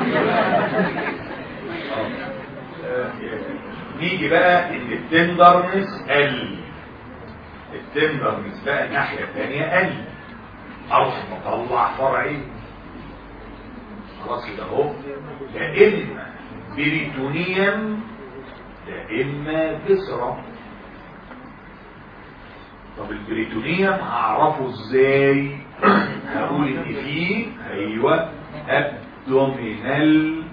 نيجي بقى ان التندرنس قل التندرنس بقى الناحية الثانية قل اروح مطلع فرعين خلاص كده اهو يا اما بريتونيوم يا اما فيسرا طب البريتونيوم هعرفه ازاي هقول ان فيه ايوه ابدومينال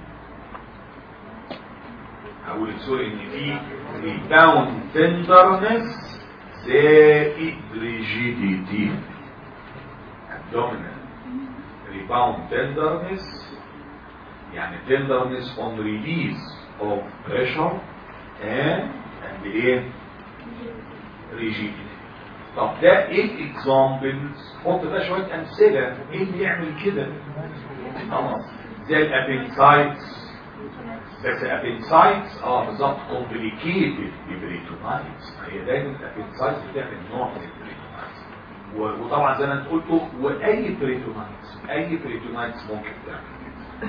هقول سوري ان فيه ريباوند تندرنس زائد ريجيديتي ابدومينال ريباوند تندرنس يعني tenderness on release of pressure and and ايه rigidity طب ده ايه الاكزامبلز حط بقى شويه امثله ايه اللي يعمل كده خلاص زي الابنسايتس بس الابنسايتس اه بالظبط كومبليكيتد ببريتونايتس هي دايما الابنسايتس بتعمل نوع من البريتونايتس وطبعا زي ما انت قلت واي بريتونايتس اي بريتونايتس ممكن تعمل كده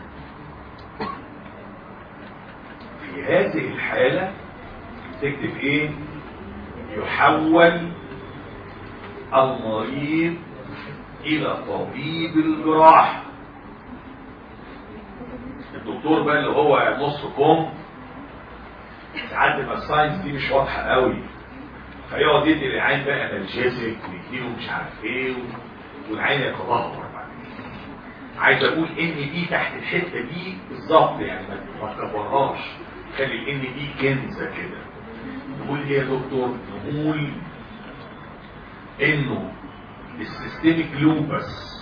في هذه الحالة تكتب ايه يحول المريض الى طبيب الجراحة الدكتور بقى اللي هو نص كوم ساعات ما الساينس دي مش واضحة قوي فيقعد يدي العين بقى انالجيزك ويديله مش عارف ايه والعين يتدهور بعد عايز اقول ان دي تحت الحته دي بالظبط يعني ما تكبرهاش خلي الان دي كنزه كده نقول ايه يا دكتور نقول انه السيستميك لوبس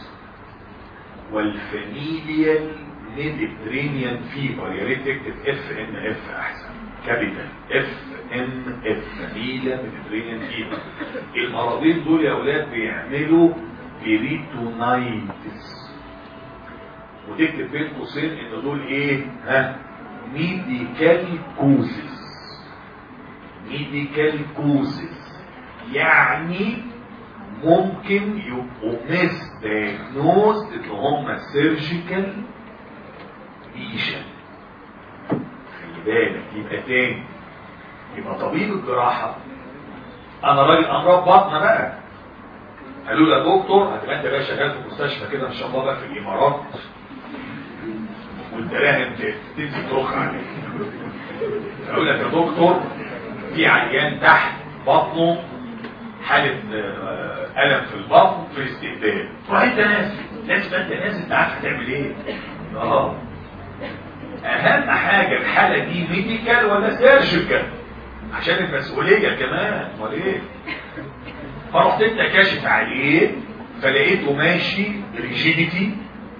والفاميليال ميديترينيان فيبر يا ريت تكتب اف ان اف احسن كابيتال اف ان اف فاميليا ميديترينيان فيبر المرضين دول يا اولاد بيعملوا بريتونايتس وتكتب بين قوسين ان دول ايه ها ميديكال كوزز ميديكال كوزز يعني ممكن يبقوا مس دايجنوزد ان هم سيرجيكال ليشن خلي بالك يبقى تاني يبقى طبيب الجراحة انا راجل امراض بطنه بقى قالوا لي يا دكتور هتبقى انت بقى شغال في مستشفى كده ان شاء الله بقى في الامارات والدراهم تنزل تخ عليه اقول لك يا دكتور في عيان تحت بطنه حالة ألم في البطن في الاستقبال تروح انت نازل لازم انت نازل انت عارف هتعمل ايه اه اهم حاجة الحالة دي ميديكال ولا سيرجيكال عشان المسؤولية كمان امال ايه فرحت انت كاشف عليه فلقيته ماشي ريجيديتي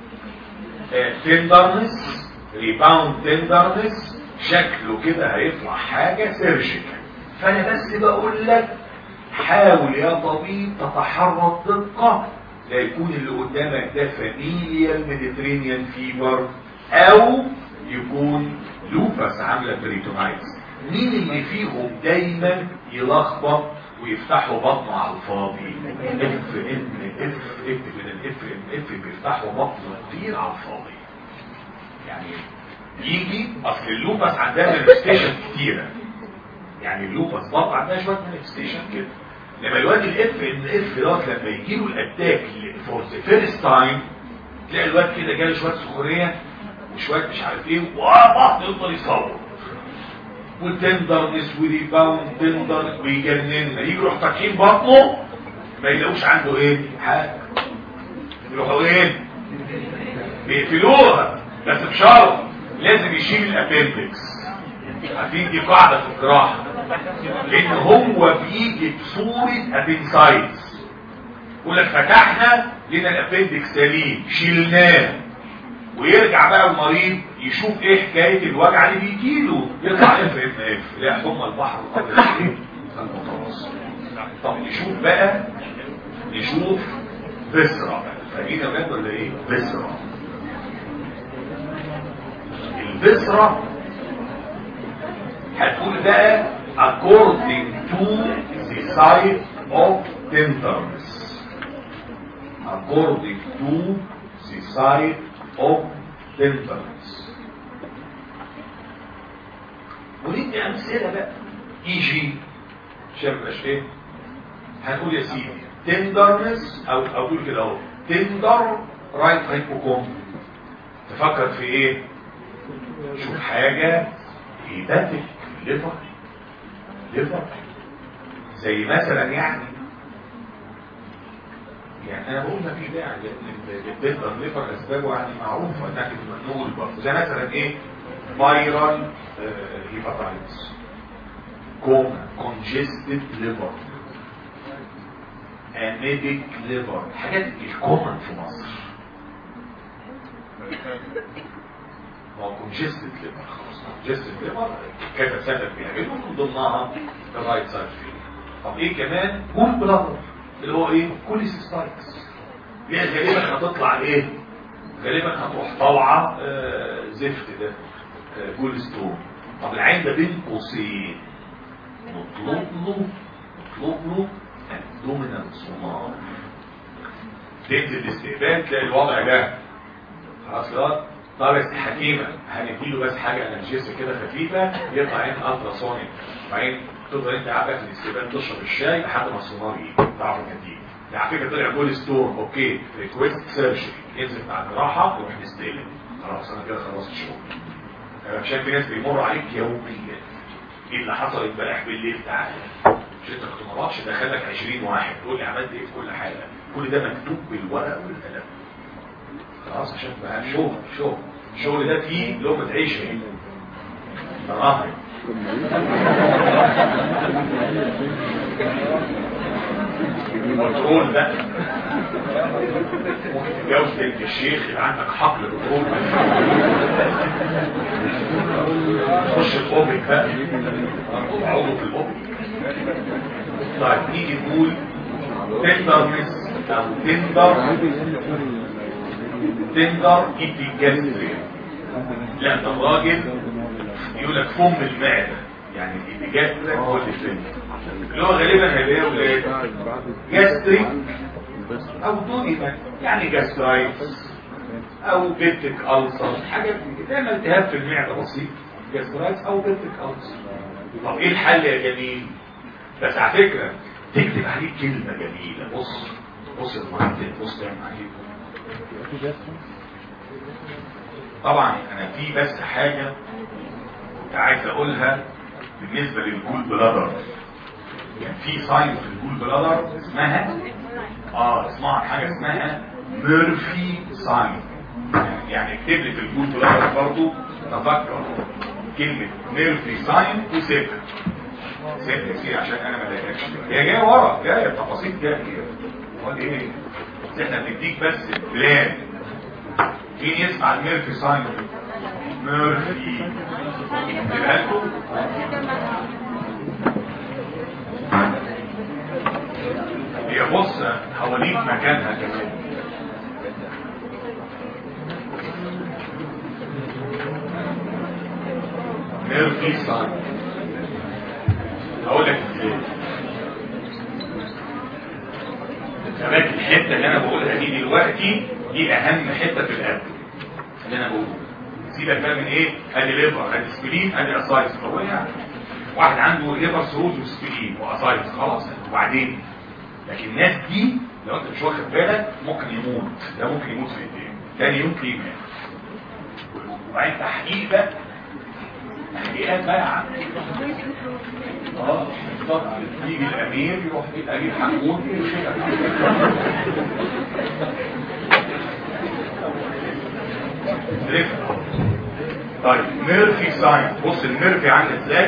تندرنس ريباوند تندرنس شكله كده هيطلع حاجة سيرجيكال فانا بس بقول لك حاول يا طبيب تتحرك دقة لا يكون اللي قدامك ده فاميليال ميديترينيان فيبر او يكون لوبس عاملة بريتونايتس مين اللي فيهم دايما يلخبط ويفتحوا بطنه على الفاضي اف ان اف اف من الاف ان اف بيفتحوا بطنه كتير على الفاضي يعني يجي اصل اللوبس عندها مانيفستيشن كتيره يعني اللوبس برضه عندها شويه مانيفستيشن كده لما الواد الاف ان اف دوت لما يجي له الاتاك فور ذا فيرست تايم تلاقي الواد كده جاله شويه سخونيه وشويه مش عارف ايه وبطن يفضل يصور وتندرنس وريباوند تندر ويجننا يجي يروح فاتحين بطنه ما يلاقوش عنده ايه حاجه يروحوا ايه بيقفلوها بس بشرط لازم يشيل الابندكس عارفين دي قاعده في الجراحه لان هو بيجي بصوره ابنسايتس يقول لك فتحنا لقينا الابندكس سليم شيلناه ويرجع بقى المريض يشوف ايه حكايه الوجع اللي بيجيله يطلع اف ام اف لا حمى البحر الابيض المتوسط طب نشوف بقى نشوف بسرة فاهمين يا ولاد ولا ايه بسرة البسرة هتقول بقى according to the site of tenderness according to the site of tenderness وندي امثله بقى يجي شايف ايه هنقول يا سيدي تندرنس او اقول كده اهو تندر رايت هايبوكوم تفكر في ايه شوف حاجه هيباتيك ليفر ليفر زي مثلا يعني يعني انا بقول ما في داعي لان الدلتا ليفر اسبابه يعني معروفه لكن نقول برضه زي مثلا ايه فايرال هيباتايتس كوما كونجستد ليفر انيديك ليفر حاجات الكومن في مصر ما هو كونجستد ليفر خلاص كونجستد ليفر كذا سبب بيعملوا من ضمنها الرايت سايد فيل طب ايه كمان جول بلادر اللي هو ايه كوليسيستايتس دي غالبا هتطلع ايه غالبا هتروح طالعه آه زفت ده آه جول ستون طب العين ده بين قوسين مطلوب له مطلوب له ابدومينال سونار تنزل الاستقبال تلاقي الوضع ده خلاص كده طارس حكيمة هنديله بس حاجة انرجيسة كده خفيفة يطلع عين الترا سونيك وبعدين تفضل انت قاعد في الاستقبال تشرب الشاي لحد ما السونار يجي تعرف النتيجة ده على فكرة طلع جول ستون اوكي ريكويست سيرجري ينزل مع الجراحة يروح نستقبل خلاص انا كده خلصت الشغل انا مش في ناس بيمر عليك يوميا ايه اللي حصل امبارح بالليل تعالى مش انت كنت مراتش دخلك 20 واحد تقول لي عملت ايه في كل حاجه كل ده مكتوب بالورق والقلم خلاص عشان بقى شغل شغل الشغل ده فيه لقمه عيش هنا تراهن البترول ده ممكن تتجوز بنت الشيخ يبقى عندك حقل بترول خش الاوبك بقى عضو في الاوبك طيب نيجي نقول تندرنس او تندر تندر ايبيجاستريا لا ده الراجل يقول لك فم المعده يعني الايبيجاستريا هو اللي فين اللي هو غالبا هيبقى ولاد جاستريك او دونيما يعني جاسترايتس او بيبتك ألسر حاجة دايما التهاب في المعدة بسيط جاسترايتس او بيبتك ألسر طب ايه الحل يا جميل بس على فكرة تكتب عليك كلمة جميلة بص بص المهندس بص تعمل عليك طبعا انا في بس حاجة كنت عايز اقولها بالنسبة للجول بلادر كان في ساين في الجول بلادر اسمها اه اسمها حاجة اسمها ميرفي ساين يعني اكتب لي في الجول بلادر برضو تذكر كلمة ميرفي ساين وسيبها سيبها سيبها عشان انا ما ضايقكش هي جايه ورا جايه التفاصيل جايه امال ايه بس احنا بنديك بس بلان مين يسمع الميرفي ساين ميرفي يبقى لكم هي بص حواليك مكانها كمان ميرفي ساين هقول لك ازاي كمان الحته اللي انا بقولها دي دلوقتي دي اهم حته في القلب اللي انا بقوله سيبك بقى من ايه ادي ليفر ادي سبلين ادي اسايتس هو يعني واحد عنده ليفر سروز وسبلين واسايتس خلاص وبعدين لكن الناس دي لو انت مش واخد بالك ممكن يموت ده ممكن يموت في ايديه تاني يوم يموت وبعدين تحقيق بقى تحقيقات بقى يا عم اه بالظبط يجي الامير يروح الامير حمود طيب ميرفي ساين بص الميرفي عامل ازاي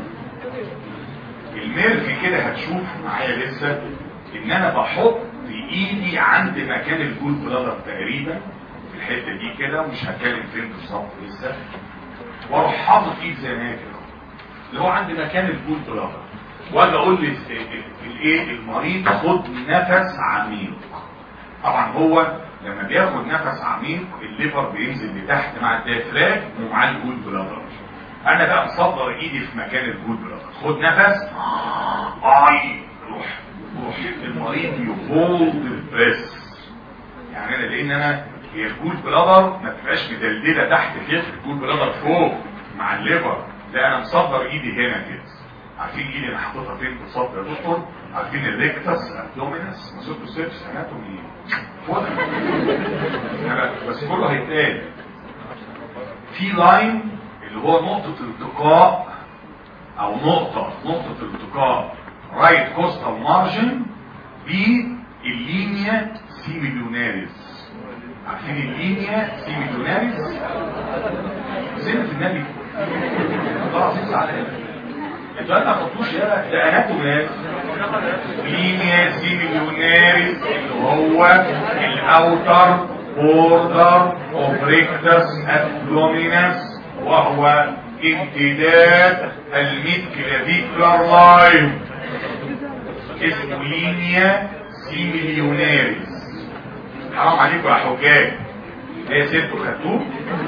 الميرفي كده هتشوف معايا لسه ان انا بحط ايدي عند مكان الجول بلادر تقريبا في الحته دي كده ومش هتكلم فين بالظبط لسه واروح حاطط ايد زي ما هي كده اللي هو عند مكان الجول بلادر واجي اقول الايه المريض خد نفس عميق طبعا هو لما بياخد نفس عميق الليفر بينزل لتحت مع الديافراج ومع الجول بلادر انا بقى مصدر ايدي في مكان الجول بلادر خد نفس اي روح روح المريض يهولد البريس يعني انا لان انا هي الجول بلادر ما بتبقاش مدلدله تحت كده الجول بلادر فوق مع الليفر لا انا مصدر ايدي هنا كده عارفين ايدي انا حاططها فين بالظبط يا دكتور عارفين الريكتس ابدومينس مسوتو سيبس اناتومي فوق بس كله هيتقال في لاين اللي هو نقطة التقاء او نقطة نقطة التقاء رايت كوستال مارجن باللينيا سيميليوناريس عارفين اللينيا سيميليوناريس سنة النبي خلاص لسه على انتوا ما خدتوش يا ده اناتومات لينيا سيميليوناريس اللي هو الاوتر بوردر اوف ريكتس ابدومينس وهو امتداد الميد كلافيكولار لاين اسمه لينيا سيميليوناريس حرام عليكم يا حجاج هي سيرته خدتوه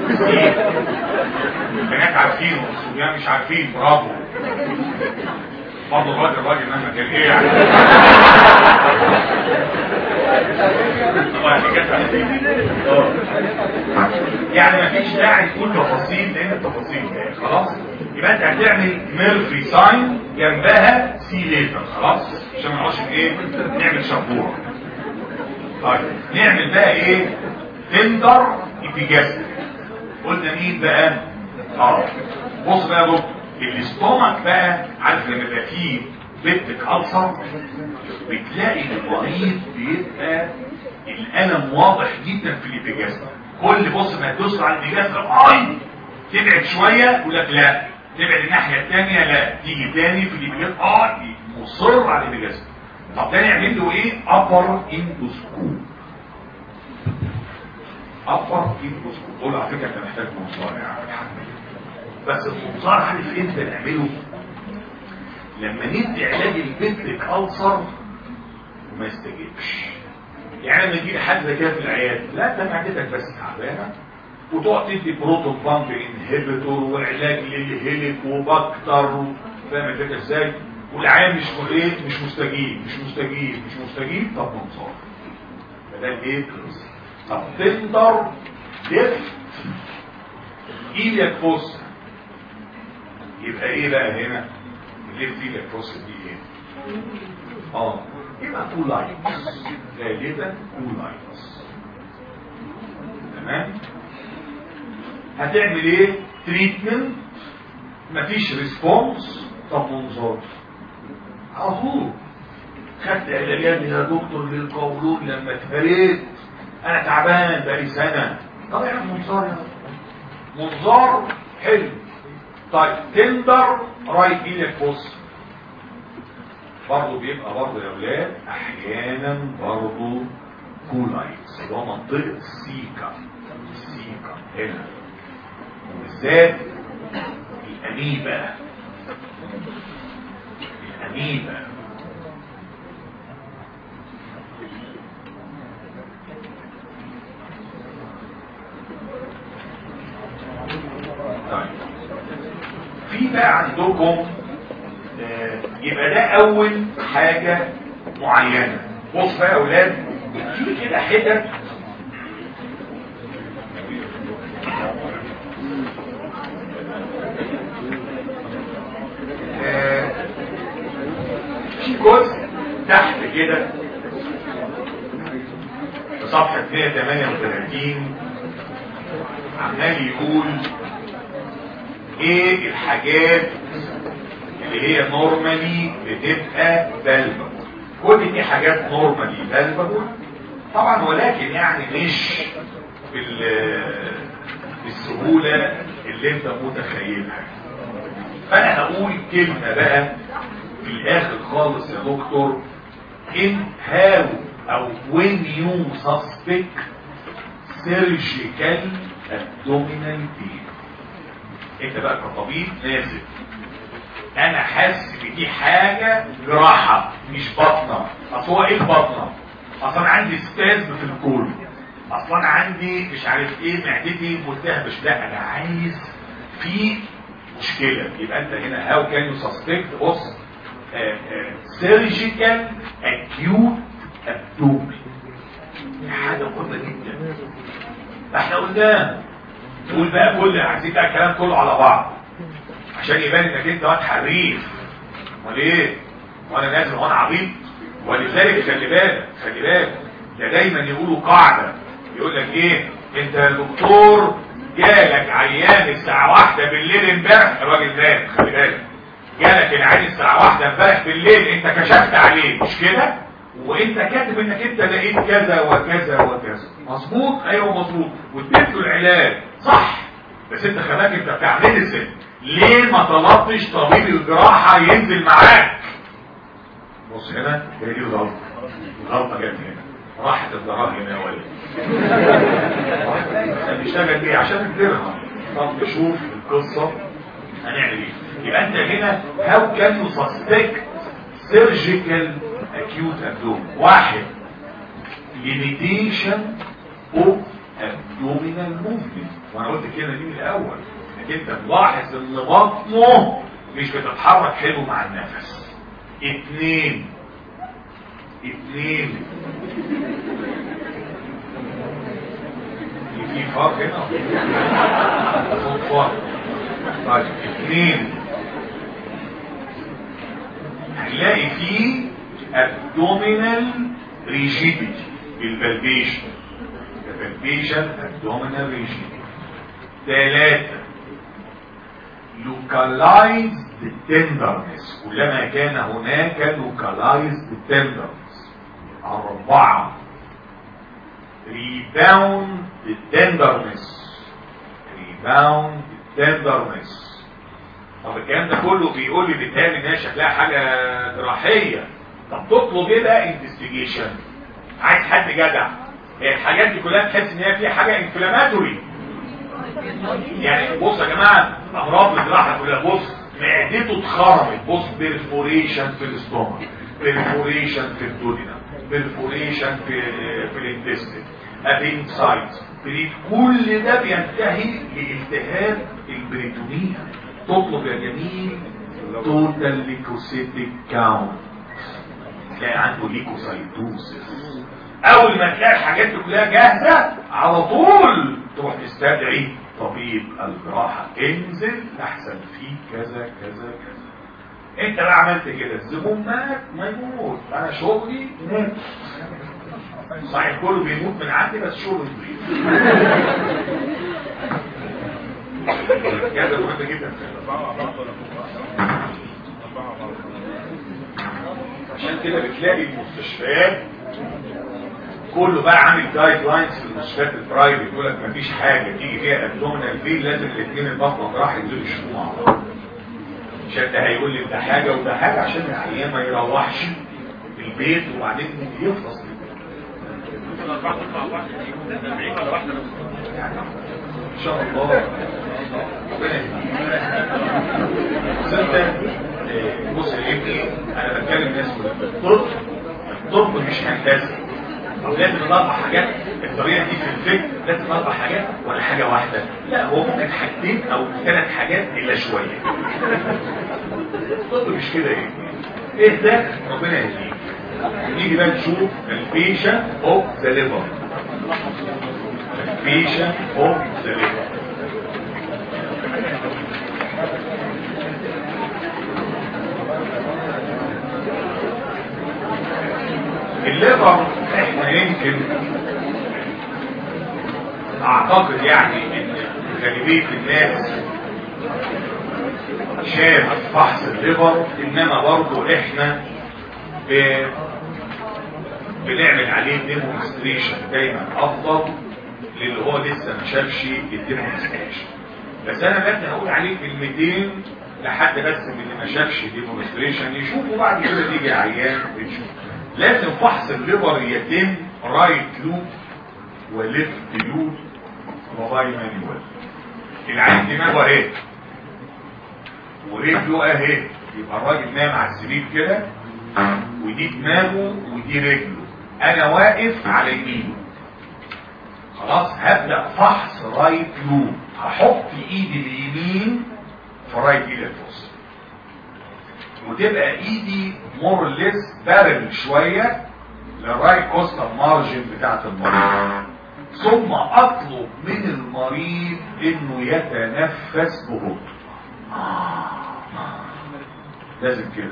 البنات عارفينه الصبيان مش عارفين برافو برضه الراجل الراجل مهما كان ايه يعني يعني مفيش داعي تقول تفاصيل لان التفاصيل خلاص يبقى انت هتعمل ميرفي ساين جنبها سي ليتر خلاص عشان ما نقعدش ايه نعمل شبوره طيب نعمل بقى ايه تندر اتجاه قلنا مين بقى اه بص بقى يا دكتور الاستومك بقى عارف لما يبقى فيه بيتك ألسر بتلاقي المريض بيبقى الألم واضح جدا في الاتجاه كل بص ما تدوس على الاتجاه اي تبعد شوية يقول لك لا تبعد الناحية الثانية لا تيجي تاني في الاتجاه اه مصر على الاتجاه طب ده نعمل له ايه ابر اندوسكوب ابر اندوسكوب قول على فكره انت محتاج منظار يعني بس المنظار عارف امتى نعمله لما ندي علاج البتريك ألسر وما يستجيبش يعني لما يجي حد زي كده في العيادة لا ده معدتك بس تعبانه وتقعد تدي بروتون بامب انهبيتور وعلاج للهيليك وبكتر فاهم الفكره ازاي والعيان مش ايه مش مستجيب مش مستجيب مش مستجيب طب منصار فده الايه طب تندر ليفت ايدك فوسه يبقى ايه بقى هنا الليفت ايدك فوسه دي ايه اه يبقى تو لاينز غالبا تو لاينز تمام هتعمل ايه تريتمنت مفيش ريسبونس طب منظار على طول خدت علاجات يا دكتور للقولون لما اتفريت انا تعبان بقالي سنه طب اعمل منظار يا منظار حلو طيب تندر رايت ايدك بص برضه بيبقى برضه يا اولاد احيانا برضه كولايتس اللي هو منطقه السيكا السيكا هنا وبالذات الاميبا الاميبا طيب في بقى عندكم آه، يبقى ده اول حاجة معينة بص بقى يا اولاد في كده حتت آه، في جزء تحت كده في صفحة 138 عمال يقول ايه الحاجات اللي هي نورمالي بتبقى فالبل كل دي حاجات نورمالي فالبل طبعا ولكن يعني مش بال- بالسهولة اللي انت متخيلها فانا هقول كلمة بقى في الاخر خالص يا دكتور in how او when you suspect surgical abdominal pain انت بقى كطبيب نازل انا حاسس ان دي حاجة جراحة مش بطنة اصل هو ايه البطنة اصلا عندي ستاز في الكول اصلا عندي مش عارف ايه معدتي ملتهبش لا انا عايز في مشكلة يبقى انت هنا هاو كان يو سسبكت بص سيرجيكال اكيوت ابدومين حاجة مهمة جدا احنا قلنا نقول بقى كل عايزين بقى الكلام كله على بعض عشان يبان انك انت واد حريف امال ايه وانا نازل وانا عبيط ولذلك خلي بالك خلي بالك ده دايما يقولوا قاعده يقول لك ايه انت يا دكتور جالك عيان الساعه واحدة بالليل امبارح الراجل نام خلي بالك جالك العيان الساعه واحدة امبارح بالليل انت كشفت عليه مش كده وانت كاتب انك انت لقيت كذا وكذا وكذا مظبوط ايوه مظبوط واديت له العلاج صح بس انت خلاك انت بتاع ميديسن ليه ما طلبتش طبيب الجراحة ينزل معاك بص هنا هي دي الغلطة الغلطة جت هنا راحت الدراهم يا ولد هنشتغل ايه عشان الدرهم طب نشوف القصة هنعمل ايه يبقى انت هنا how can you suspect surgical acute abdomen واحد limitation of abdominal movement وانا قلت الكلمه دي من الاول انك انت ملاحظ ان بطنه مش بتتحرك حلو مع النفس اتنين اتنين في فرق هنا صوت فرق طيب اتنين هنلاقي فيه abdominal rigidity بالبلبيشن البلبيشن abdominal rigidity ثلاثة localized tenderness كلما كان هناك localized tenderness أربعة rebound tenderness rebound tenderness طب الكلام ده كله بيقول لي بيتهيألي ان هي شكلها حاجة جراحية طب تطلب ايه بقى انفستيجيشن عايز حد جدع هي الحاجات دي كلها تحس ان هي فيها حاجة انفلاماتوري يعني بص يا جماعة امراض الجراحة كلها بص معدته اتخرمت بص بيرفوريشن في الاستومك بيرفوريشن في الدودينا بيرفوريشن في في الانتستين ابينسايت كل ده بينتهي لالتهاب البريتونيا تطلب يا جميل توتال ليكوسيتيك كاونت تلاقي عنده ليكوسايتوسيس اول ما تلاقي الحاجات دي كلها جاهزه على طول تروح تستدعي طبيب الجراحه انزل احسن فيه كذا كذا كذا انت بقى عملت كده الزبون مات ما يموت انا شغلي مات صحيح كله بيموت من عندي بس شغلي طويل الجهاز مهم جدا عشان كده بتلاقي المستشفيات كله بقى عامل جايد لاينز في المستشفيات البرايفت يقول لك مفيش حاجه تيجي فيها ابدومينال فين لازم الاثنين البطن راح ينزلوا يشوفوا مع بعض عشان ده هيقول لي ده حاجه وده حاجه عشان العيان ما يروحش البيت وبعدين يفطس ان شاء الله صدق بص يا ابني انا بتكلم ناس الطب الطب مش هندسه طب لازم نطبق حاجات الطريقه دي في الفكر لازم نطبق حاجات ولا حاجه واحده لا هو ممكن حاجتين او ثلاث حاجات الا شويه الطب مش كده ايه ايه ده ربنا يهديك نيجي بقى نشوف البيشن اوف ذا ليفر البيشن اوف ذا ليفر الليفر احنا يمكن اعتقد يعني ان غالبية الناس شاف فحص الليفر انما برضو احنا ب... بنعمل عليه ديمونستريشن دايما افضل للي هو لسه ما شافش الديمونستريشن بس انا بدي هقول عليه كلمتين لحد بس من اللي ما شافش ديمونستريشن يشوفوا بعد كده تيجي عيان ويشوف لازم فحص الليفر يتم رايت لوب وليفت لوب وباي مانيوال العين دماغه اهي ورجله اهي يبقى الراجل نايم على السرير كده ودي دماغه ودي رجله انا واقف على يمينه خلاص هبدأ فحص رايت لوب هحط ايدي اليمين في رايت ايدي الفصل وتبقى ايدي مور ليس بارل شوية للرايت كوستال مارجن بتاعت المريض ثم اطلب من المريض انه يتنفس ببطء لازم كده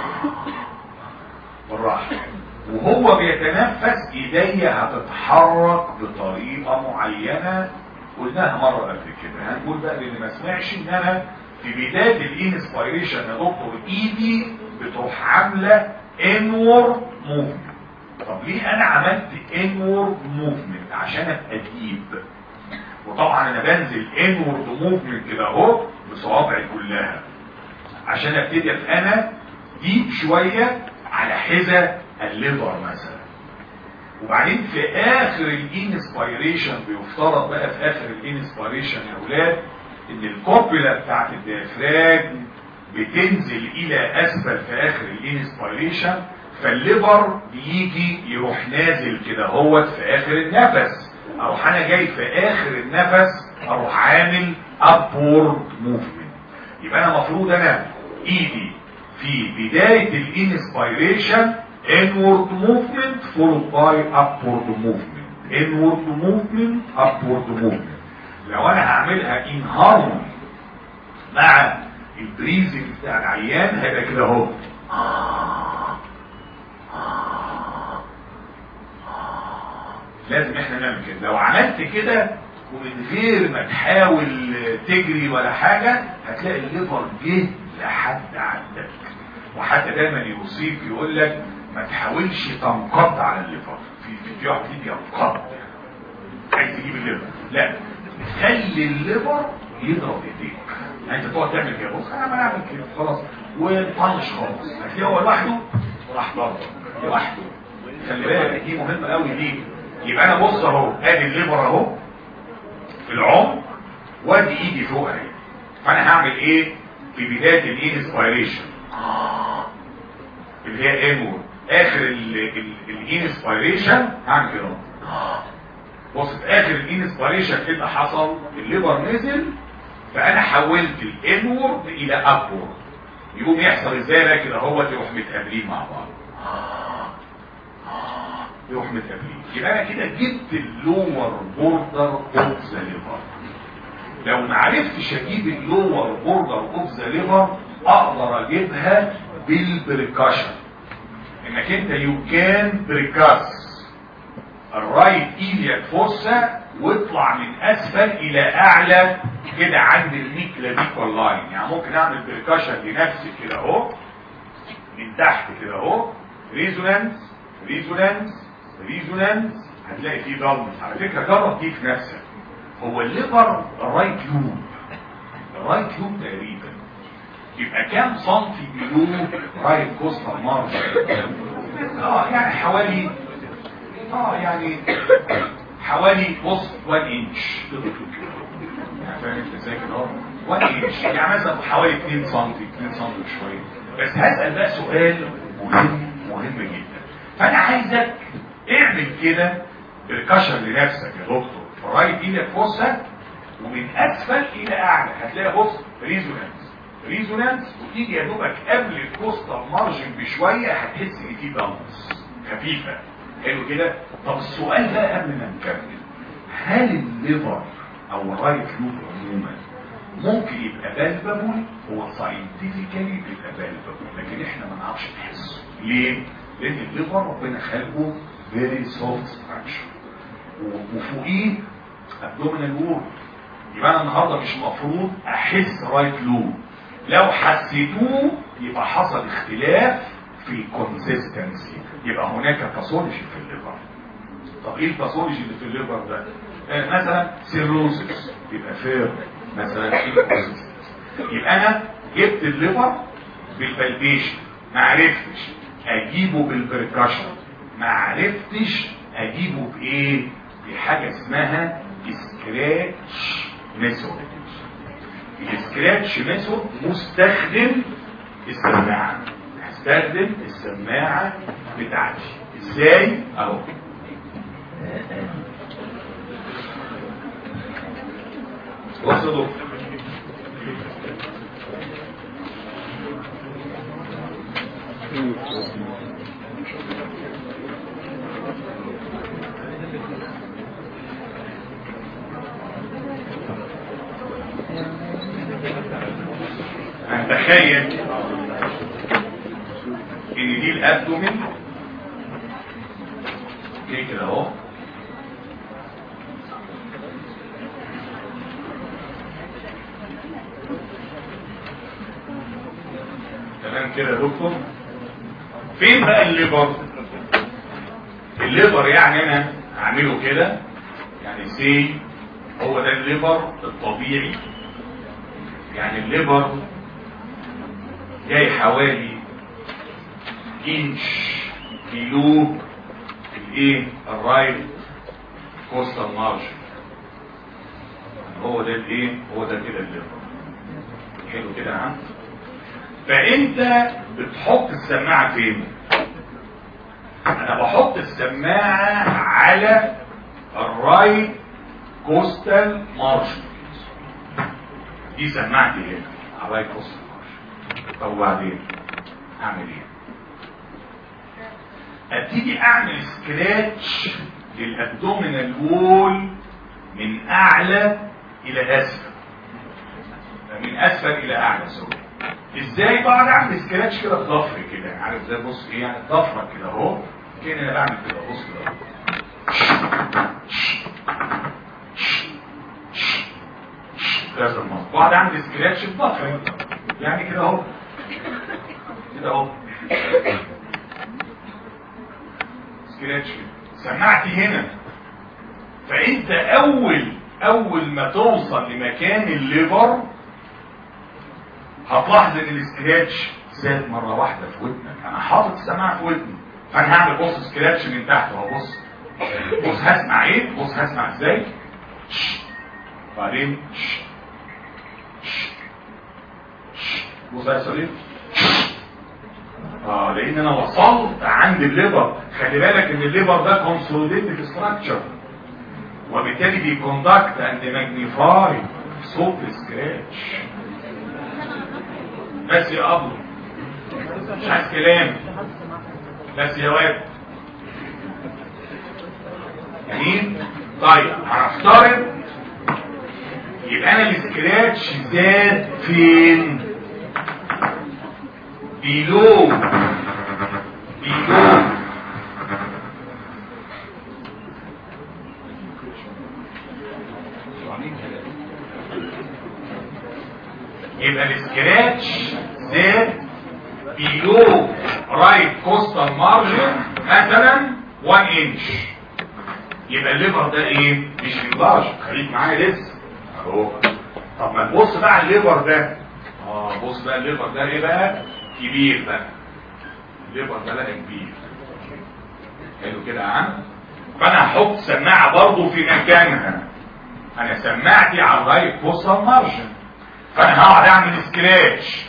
بالراحة وهو بيتنفس ايديا هتتحرك بطريقة معينة قلناها مرة قبل كده هنقول بقى للي ما سمعش ان انا في بداية الانسبيريشن يا دكتور ايدي بتروح عاملة انور موفمنت طب ليه انا عملت انور موفمنت عشان ابقى ديب وطبعا انا بنزل انورد موفمنت كده اهو بصوابعي كلها عشان ابتدي ابقى انا ديب شوية على حذا الليفر مثلا وبعدين في اخر الانسبيريشن بيفترض بقى في اخر الانسبيريشن يا اولاد ان الكوبيلا بتاعت الديافراجم بتنزل الى اسفل في اخر الانسبيريشن فالليفر بيجي يروح نازل كده هوت في اخر النفس اروح انا جاي في اخر النفس اروح عامل upward movement يبقى انا مفروض انا ايدي في بداية الانسبيريشن inward movement followed by upward movement inward movement upward movement لو انا هعملها in harmony مع البريزنج بتاع العيان هيبقى كده اهو لازم احنا نعمل كده لو عملت كده ومن غير ما تحاول تجري ولا حاجة هتلاقي الليفر جه لحد عندك وحتى دايما يوصيك يقول لك ما تحاولش تنقض على الليفر في فيديو واحد ينقض عايز تجيب الليفر لا خلي الليفر يضرب ايديك يعني انت تقعد تعمل كده بص انا ما اعمل كده خلاص وطنش خالص هتلاقيه هو لوحده وراح ضرب لوحده خلي بالك دي مهمه قوي دي يبقى انا بص اهو ادي الليفر اهو في العمق وادي ايدي فوق اهي فانا هعمل ايه في بدايه الانسبيريشن اللي هي انور اخر الانسبيريشن هعمل كده بص في اخر الانسبيريشن ايه اللي حصل الليفر نزل فانا حولت الانورد الى ابورد يقوم يحصل ازاي بقى كده هو يروح متقابلين مع بعض يروح متقابلين يبقى انا كده جبت اللور بوردر اوف ذا ليفر لو ما عرفتش اجيب اللور بوردر اوف ذا ليفر اقدر اجيبها بالبريكاشن انك انت يو كان بريكاس الرايت ايلياك فوسا واطلع من اسفل الى اعلى كده عند الميك كلافيكول لاين يعني ممكن اعمل بريكاشن لنفسي كده اهو من تحت كده اهو ريزونانس ريزونانس ريزونانس هتلاقي فيه ضلمس على فكره جرب دي في نفسك هو الليفر الرايت لوب الرايت لوب تقريبا يبقى كام سنتي بلو رايت كوستال مارش اه يعني حوالي اه يعني حوالي بص 1 انش يعني فاهم انت ازاي كده اهو 1 انش يعني مثلا حوالي 2 سم 2 سم شويه بس هسال بقى سؤال مهم مهم جدا فانا عايزك اعمل كده بركشن لنفسك يا دكتور فرايت ايدك فوسك ومن اسفل الى اعلى هتلاقي بص ريزونانس ريزونانس وتيجي يا دوبك قبل الكوستال مارجن بشويه هتحس ان في دمس خفيفه حلو كده طب السؤال بقى قبل ما نكمل هل الليفر او الرايت لوب عموما ممكن يبقى بالبابول هو ساينتيفيكالي بيبقى بالبابول لكن احنا ما نعرفش نحسه ليه؟ لان الليفر ربنا خلقه فيري سوفت ستراكشر وفوقيه ابدومينال وول يبقى انا النهارده مش مفروض احس رايت لوب لو حسيتوه يبقى حصل اختلاف في الكونسيستنسي يبقى هناك باثولوجي في الليفر طب ايه الباثولوجي اللي في الليفر ده آه مثلا سيروزس يبقى فير مثلا يبقى انا جبت الليفر بالبلبيشن ما عرفتش اجيبه بالبركشن ما عرفتش اجيبه بايه بحاجه اسمها سكراتش ميثود السكراتش ميثود مستخدم السماعه هستخدم السماعه بتاعتي ازاي اهو وصلوا هنتخيل ان دي الابدومين دي كده اهو تمام كده يا دكتور فين بقى الليبر الليبر يعني انا اعمله كده يعني سي هو ده الليبر الطبيعي يعني الليبر جاي حوالي انش كيلو الايه الرايت كوستال مارش هو ده الايه هو ده كده الليبر حلو كده ها فانت بتحط السماعه فين انا بحط السماعه على الرايت كوستال مارش دي سماعتي هنا على الرايت كوستال مارش طب وبعدين اعمل ايه ابتدي اعمل سكراتش للابدومينال وول من اعلى الى اسفل من اسفل الى اعلى سوري ازاي بقعد اعمل سكراتش كده بضفر كده عارف زي بص ايه يعني ضفرك كده اهو كان انا بعمل كده بص كده كذا مرة بقعد اعمل سكراتش بضفري يعني كده اهو كده اهو سكراتش سمعتي هنا فانت اول اول ما توصل لمكان الليفر هتلاحظ ان السكراتش زاد مره واحده في ودنك انا حاطط السماعه في ودني فانا هعمل بص سكراتش من تحت اهو بص بص هسمع ايه بص هسمع ازاي بعدين بص هيحصل ايه اه لان انا وصلت عند الليفر خلي بالك ان الليفر ده كونسوليديتد ستراكشر وبالتالي بيكوندكت اند ماجنيفاي صوت السكراتش بس يا ابو مش عايز كلام بس يا واد جميل طيب هنفترض يبقى انا السكراتش زاد فين بيلو بيلو يبقى السكراتش زاد بيلو رايت كوستال مارجن مثلا 1 انش يبقى الليفر ده ايه مش انلارج خليك معايا لسه اهو طب ما نبص بقى على الليفر ده اه بص بقى الليفر ده ايه بقى كبير بقى الليفر ده بقى كبير حلو كده يا عم فانا هحط سماعه برضه في مكانها انا سماعتي على الرايت كوستال مارجن فانا هقعد اعمل سكراتش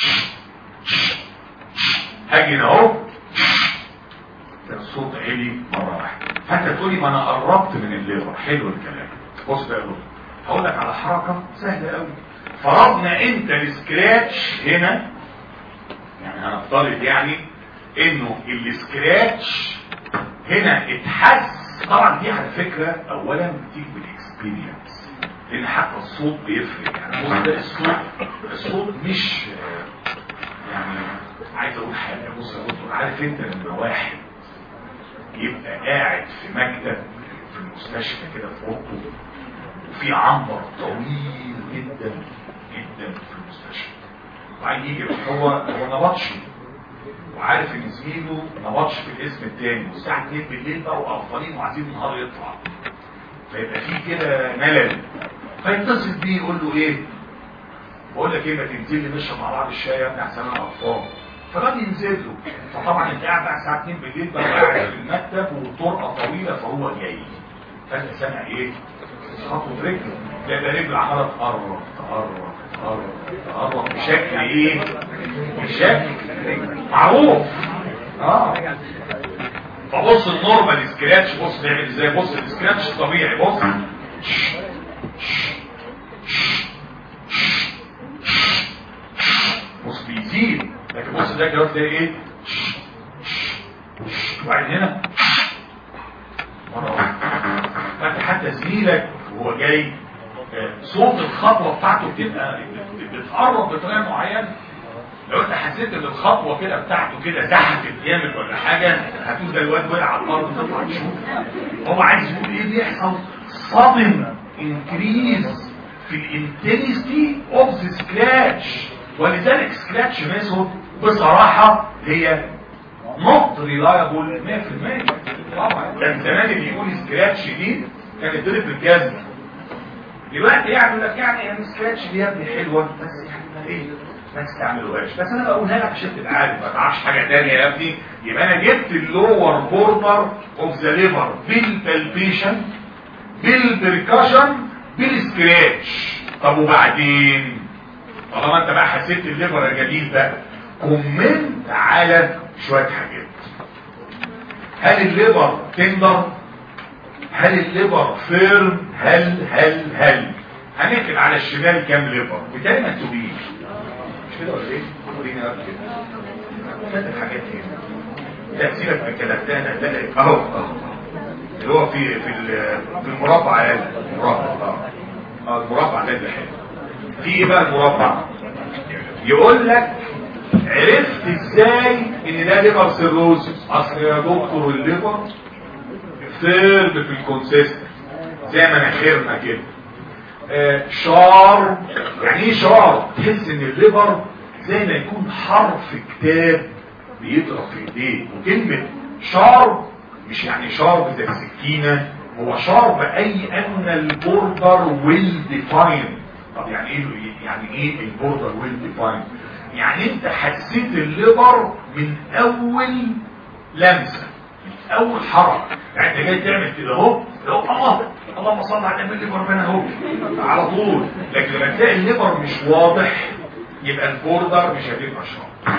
هاجي اهو الصوت عالي مره واحده فانت تقولي ما انا قربت من الليفر حلو الكلام بص بقى يا هقول لك على حركه سهله قوي فرضنا انت السكراتش هنا يعني هنفترض يعني انه السكراتش هنا اتحس طبعا دي على فكره اولا بتيجي بالاكسبيرينس لان حتى الصوت بيفرق يعني بص ده الصوت الصوت مش يعني عايز اقول حاجه بص يا دكتور عارف انت لما واحد يبقى قاعد في مكتب في المستشفى كده في اوضته وفي عنبر طويل جدا جدا في المستشفى وبعدين يجي هو هو نبطشي وعارف ان زميله نبطش في الاسم التاني والساعه 2 بالليل بقى وقرفانين وعايزين النهار يطلع فيبقى في كده ملل فيتصل بيه يقول له ايه بقول لك ايه ما تنزل لي نشرب مع بعض الشاي يا ابني احسن انا قرفان فالراجل ينزل له فطبعا انت قاعد بقى الساعه 2 بالليل بقى قاعد في المكتب والطرقه طويله فهو جاي فانت سامع ايه؟ خطوه رجله لا ده رجله عماله تقرب تقرب تقرب تقرب بشكل ايه؟ بشكل معروف اه فبص النورمال سكراتش بص بيعمل ازاي بص السكراتش الطبيعي بص بص بيزيد لكن بص ده كده تلاقي ايه وبعدين هنا مره واحده فانت حتى زميلك وهو جاي صوت الخطوه بتاعته بتبقى بتقرب بطريقه معينه لو انت حسيت ان الخطوه كده بتاعته كده زحفت جامد ولا حاجه هتقول ده الواد وقع على الارض تطلع تشوف هو عايز يقول ايه بيحصل صدم انكريز في الانتنسيتي اوف ذا سكراتش ولذلك سكراتش ميثود بصراحه هي نوت ريلايبل 100% طبعا كان زمان اللي يقول سكراتش دي كان يضرب بالجزمه دلوقتي يعمل لك يعني يعني سكراتش دي يا ابني حلوه بس يعني ايه ما تستعملوهاش بس انا بقولها لك عشان تبقى عارف ما تعرفش حاجه ثانيه يا ابني يبقى انا جبت اللور بوردر اوف ذا ليفر بالبالبيشن بالبركشن بالسكراتش طب وبعدين طالما انت بقى حسيت الليفر الجديد بقى كومنت على شويه حاجات هل الليفر تندر هل الليفر فيرم هل هل هل هنكتب على الشمال كام ليفر بالتالي ما تسوبيش مش كده ولا ايه؟ وريني قبل كده ثلاث الحاجات هنا لا سيبك من الكلام ده انا ده اهو اهو اللي هو في في في المربع هذا المربع اه اه المربع ده اللي حلو في ايه بقى المربع يقول لك عرفت ازاي ان ده ليفر سيروسيس اصل يا دكتور الليفر فيرم في الكونسيستنس زي مناخيرنا كده آه شار يعني ايه شار تحس ان الليفر زي ما يكون حرف كتاب بيضرب في ايديك وكلمة شار مش يعني شارب زي السكينة هو شارب اي ان البوردر ويل ديفاين طب يعني ايه يعني ايه البوردر ويل ديفاين يعني انت حسيت الليفر من اول لمسه من اول حركه يعني انت جاي تعمل كده اهو الله اللهم صل على النبي الليفر بين اهو على طول لكن لما تلاقي الليفر مش واضح يبقى البوردر مش هتبقى شارب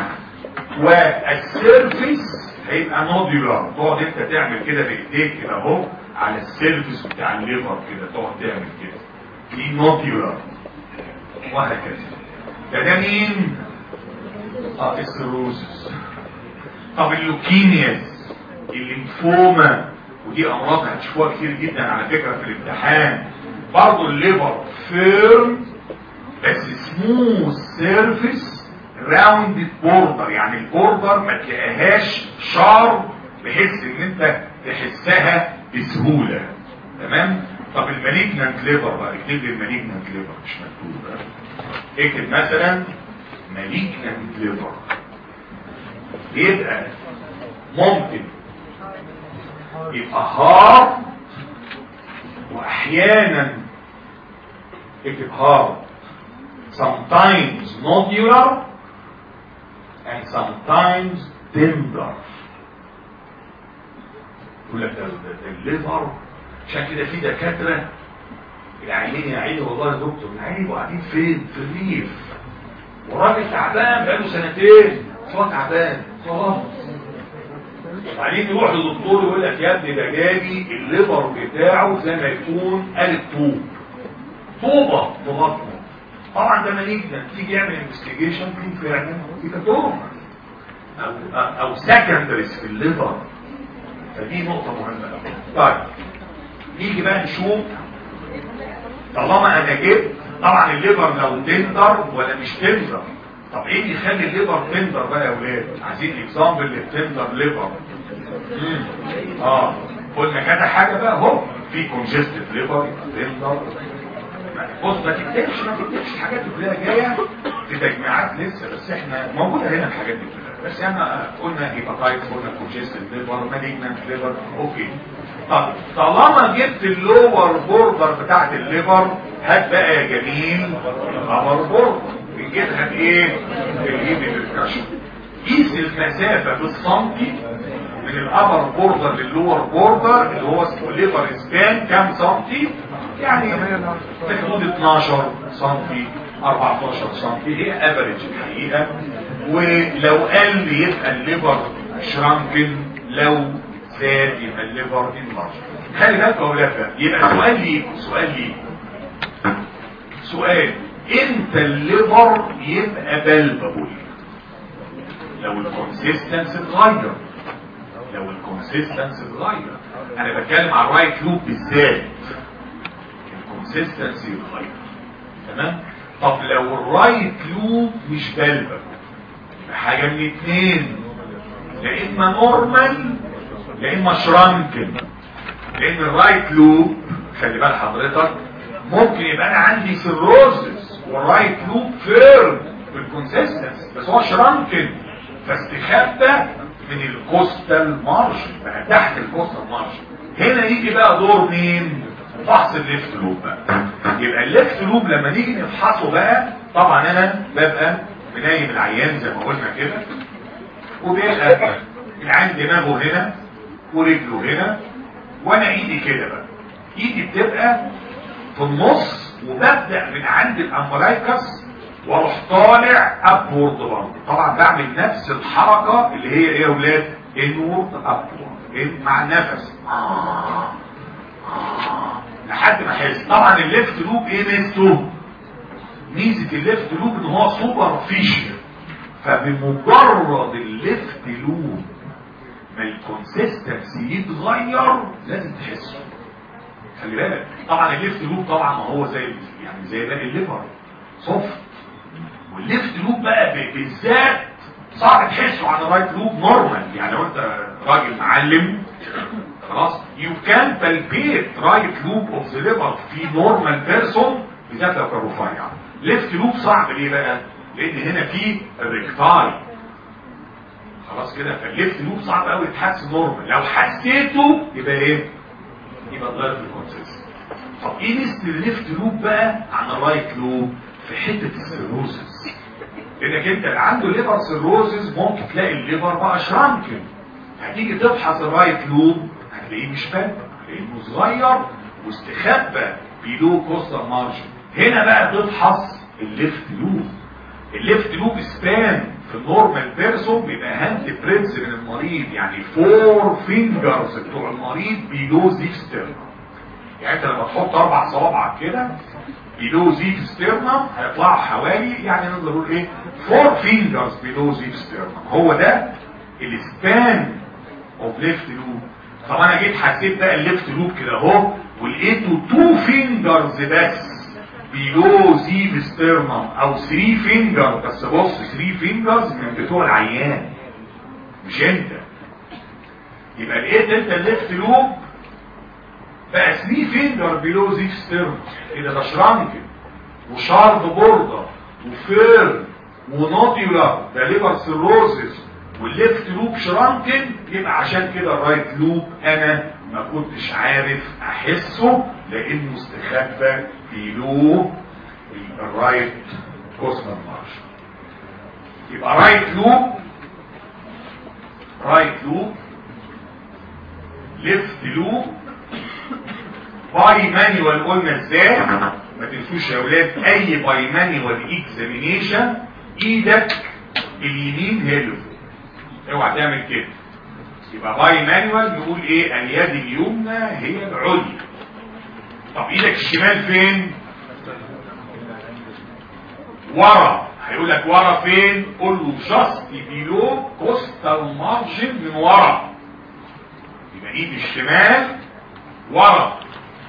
والسيرفيس هيبقى نوديولار تقعد انت تعمل كده بايديك كده اهو على السيرفيس بتاع الليفر كده تقعد تعمل كده دي نوديولار وهكذا ده ده مين اه السيروزس طب اللوكيمياز الليمفوما ودي امراض هتشوفوها كتير جدا على فكره في الامتحان برضه الليفر فيرم بس سموث سيرفيس راوند بوردر يعني البوردر ما تلاقيهاش شارب بحيث ان انت تحسها بسهوله تمام طب المالجنانت ليفر بقى اكتب لي المالجنانت ليفر مش مكتوب بقى اكتب مثلا مالجنانت ليفر يبقى ممكن يبقى هارد واحيانا اكتب هارد sometimes nodular and sometimes tender يقول لك ده ده الليفر عشان كده في دكاتره العينين يا عيني والله يا دكتور العينين قاعدين فين في الريف وراجل تعبان بقاله سنتين هو تعبان خلاص وبعدين يروح للدكتور يقول لك يا ابني ده جالي الليفر بتاعه زي ما يكون قالب طوب طوبه في بطنه طبعا ده مالجنا تيجي يعمل انفستيجيشن في فعلا في كاتوما او او سكندريز في الليفر فدي نقطه مهمه قوي طيب نيجي بقى نشوف طالما انا جبت طبعا الليفر لو تندر ولا مش تندر طب ايه اللي يخلي الليفر تندر بقى يا ولاد عايزين اكزامبل للتندر ليفر مم. اه قلنا كذا حاجه بقى اهو في كونجستيف ليفر تندر بص ما تكتبش ما تكتبش الحاجات دي كلها جايه في تجميعات لسه بس احنا موجوده هنا الحاجات دي كلها بس احنا قلنا هيباتايتس قلنا كونجستيف ليفر مالجنانت ليفر اوكي طب طالما جبت اللور بوردر بتاعت الليفر هات بقى يا جميل الابر بوردر بنجيبها بايه؟ بالايد بالكشف قيس المسافه بالسنتي من الابر بوردر للور بوردر اللي هو اسمه ليفر سبان كام سنتي؟ يعني في حدود 12 سنتي 14 سنتي هي افريج الحقيقه ولو قل يبقى الليفر شرانكن لو زاد يبقى الليفر انلارج خلي بالك يا اولاد يبقى سؤال ليك سؤال ليك سؤال امتى الليفر يبقى بلبل لو الكونسيستنس اتغير لو الكونسيستنس اتغير انا بتكلم على الرايت لوب بالذات الكونسيستنسي يتغير تمام طب لو الرايت لوب مش بلبل حاجه من اتنين يا اما نورمال يا اما شرانكن لان الرايت لوب خلي بال حضرتك ممكن يبقى انا عندي سيروزس والرايت لوب فيرم بالكونسيستنس بس هو شرانكن فاستخبى من الكوستال مارشن بقى تحت الكوستال مارشن هنا يجي بقى دور مين فحص الليفت لوب بقى يبقى الليفت لوب لما نيجي نفحصه بقى طبعا انا ببقى منايم العيان زي ما قلنا كده وبيبقى العين دماغه هنا ورجله هنا وانا ايدي كده بقى ايدي بتبقى في النص وببدأ من عند الامبرايكس واروح طالع ابورد برضه طبعا بعمل نفس الحركة اللي هي ايه يا ولاد انورد ابورد مع النفس لحد ما احس طبعا الليفت لوب ايه ميزته ميزة الليفت لوب ان هو سوبر فيشر فبمجرد الليفت لوب ما الكونسيستنسي يتغير لازم تحسه خلي بالك طبعا الليفت لوب طبعا ما هو زي يعني زي باقي الليفر صفر والليفت لوب بقى بالذات صعب تحسه عن الرايت لوب نورمال يعني لو انت راجل معلم خلاص يو كان بالبيت رايت لوب اوف ذا ليفر في نورمال بيرسون بالذات لو كان رفيع ليفت لوب صعب ليه بقى لان هنا في الريكتاي خلاص كده فالليفت لوب صعب قوي يتحس نورمال لو حسيته يبقى ايه يبقى اتغير في الكونسيست طب ايه ميزه الليفت لوب بقى عن الرايت لوب في حته السيروزس لانك انت اللي عنده ليفر سيروزس ممكن تلاقي الليفر بقى شرانكن هتيجي تفحص الرايت لوب هتلاقيه مش فاهم لانه صغير واستخبى بيلو كوستال مارجن هنا بقى تفحص الليفت لوب الليفت لوب سبان في النورمال بيرسون بيبقى هاند بريدز من المريض يعني فور فينجرز بتوع المريض بيلو زيف ستيرنم يعني انت لما تحط اربع صوابعك كده بيلو زيف ستيرنم هيطلعوا حوالي يعني نقدر نقول ايه فور فينجرز بيلو زيف ستيرنم هو ده السبان اوف ليفت لوب طب انا جيت حسيت بقى الليفت لوب كده اهو ولقيته تو فينجرز بس بيلو زيف ستيرنم او 3 فينجر بس بص 3 فينجرز من بتوع العيان مش انت يبقى لقيت انت الليفت لوب بقى سني فينجر بيلو زيك ستيرن كده ده شرانكن وشارب بوردر وفيرن ونوتيولار ده ليفر سيروزس والليفت لوب شرانكن يبقى عشان كده الرايت لوب انا ما كنتش عارف احسه لانه استخبى في لوب الرايت كوستال مارش يبقى رايت لوب رايت لوب ليفت لوب باي مانيوال قلنا ازاي ما تنسوش يا اولاد اي باي مانيوال اكزامينيشن ايدك اليمين هي اللي فوق اوعى تعمل كده يبقى باي مانيوال نقول ايه اليد اليمنى هي العليا طب ايدك الشمال فين ورا هيقول لك ورا فين قول له جاست بيلو كوستال مارجن من ورا يبقى ايد الشمال ورا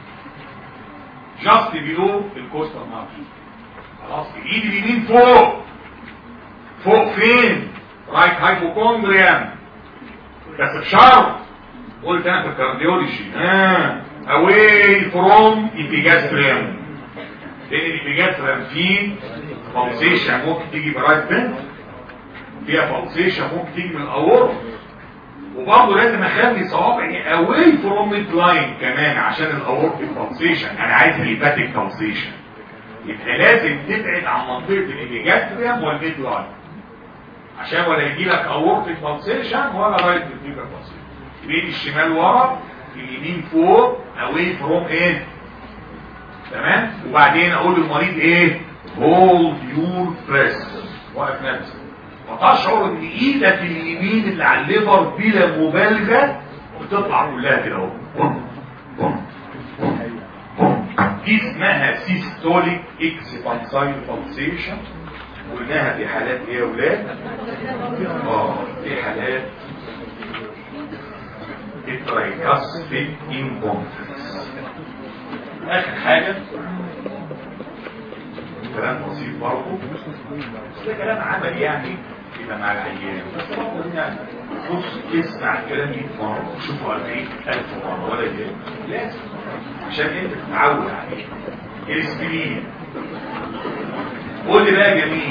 جاست بيلو الكوستال مارجن خلاص الايد اليمين فوق فوق فين رايت هايبوكوندريان بس بشرط قلت انا في الكارديولوجي ها اواي فروم ايبيجاستريم لان الايبيجاستريم فيه فالسيشن ممكن تيجي برايت بنت فيها فالسيشن ممكن تيجي من الاورط وبرضه لازم اخلي صوابعي اواي فروم ميد لاين كمان عشان الاورطيك فالسيشن انا عايز الهيباتيك فالسيشن يبقى لازم تبعد عن منطقه الايبيجاستريم والميد لاين عشان ولا يجي لك اورطيك فالسيشن ولا رايت فيتيكال فالسيشن يبقى الشمال ورا اليمين فوق اواي فروم ايه تمام وبعدين اقول للمريض ايه هولد يور بريس واقف نفسك وتشعر ان ايدك اليمين اللي على الليفر بلا مبالغه بتطلع كلها كده اهو دي اسمها سيستوليك اكسبانسايل فالسيشن قلناها في حالات ايه يا اولاد اه في حالات الترايكاسفيك انكونفرنس اخر حاجه كلام بسيط برضه بس ده كلام عملي يعني يبقى مع العيان بس برضه يعني بص اسمع الكلام 100 مره وشوفه 40000 مره ولا يهمك لازم عشان انت تتعود عليه الاسبرين قول لي بقى جميل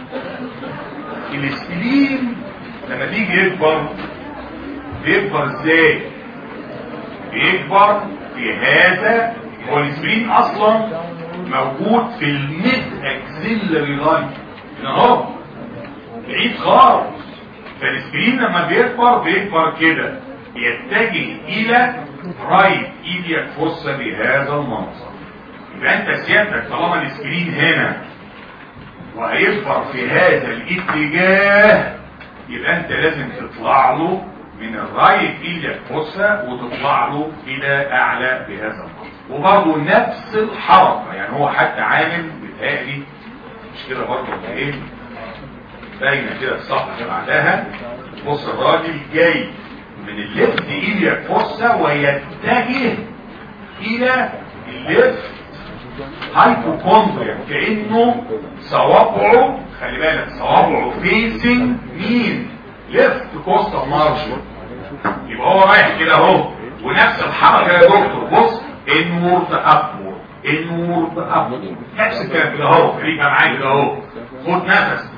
الاسبرين لما بيجي يكبر بيكبر ازاي بيكبر في هذا هو الاسبرين اصلا موجود في الميد اكسيلري لاين هنا اهو بعيد خالص فالاسبرين لما بيكبر بيكبر كده يتجه الى رايت ايديك فصة بهذا المنظر يبقى انت سيادتك طالما الاسبرين هنا وهيكبر في هذا الاتجاه يبقى انت لازم تطلع له من الرايت ايديك فصة وتطلع له الى اعلى بهذا المنظر وبرضه نفس الحركة يعني هو حتى عامل بتهيألي مش كده برضه ايه باينة كده الصفحة اللي بعدها بص الراجل جاي من الليفت ايديك فرصة ويتجه الى الليفت هايبوكوندريا كأنه صوابعه خلي بالك صوابعه فيسنج مين ليفت كوستا مارشل يبقى هو رايح كده اهو ونفس الحركة يا دكتور بص انورد ابورد انورد ابورد نفس الكلام كده اهو خليك معايا كده اهو خد نفس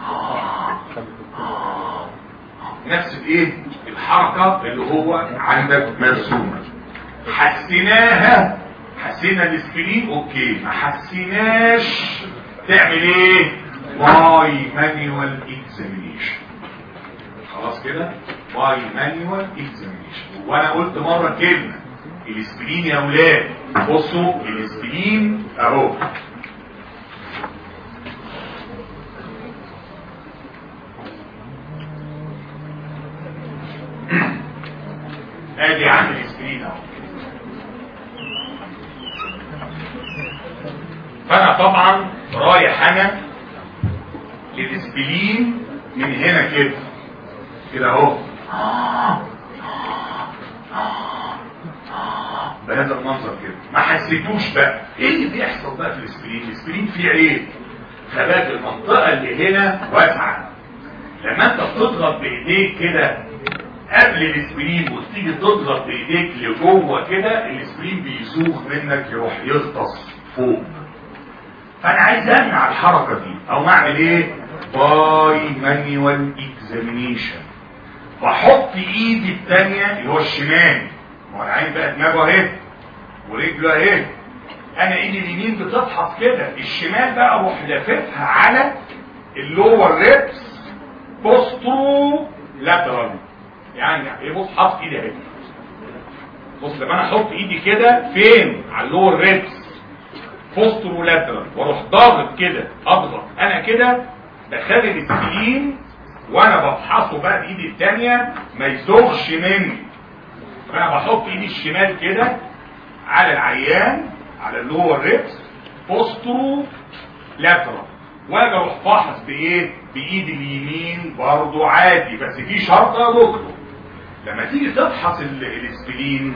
نفس الايه الحركة اللي هو عندك مرسومة حسيناها حسينا الاسكرين اوكي ما حسيناش تعمل ايه باي مانيوال اكزامينيشن خلاص كده باي مانيوال اكزامينيشن وانا قلت مرة كلمة الاسبرين يا اولاد بصوا الاسبرين اهو ادي عند الاسبرين اهو فانا طبعا رايح انا للاسبرين من هنا كده كده اهو بهذا المنظر كده ما حسيتوش بقى ايه اللي بيحصل بقى في الاسبرين الاسبرين فيه عيب خلاك المنطقة اللي هنا واسعة لما انت بتضغط بايديك كده قبل الاسبرين وتيجي تضغط بايديك لجوه كده الاسبرين بيسوق منك يروح يغطس فوق فانا عايز امنع الحركه دي او اعمل ايه باي مانيوال اكزامينيشن بحط ايدي الثانيه اللي هو الشمال ما هو العين بقى دماغه اهي ورجله اهي انا ايدي اليمين بتفحص كده الشمال بقى اروح لاففها على اللور ريبس بوسترو لاترال يعني ايه بص حاطط ايدي اهي بص لما انا احط ايدي كده فين على اللور ريبس بوسترو لاترال واروح ضاغط كده اضغط انا كده بخلي السكين وانا بفحصه بقى بايدي الثانيه ما يزوغش مني فانا بحط ايدي الشمال كده على العيان على اللور ريبس بوسترو لاترال واجي اروح فاحص بايه بايدي اليمين برضو عادي بس في شرط يا دكتور لما تيجي تفحص الاسبلين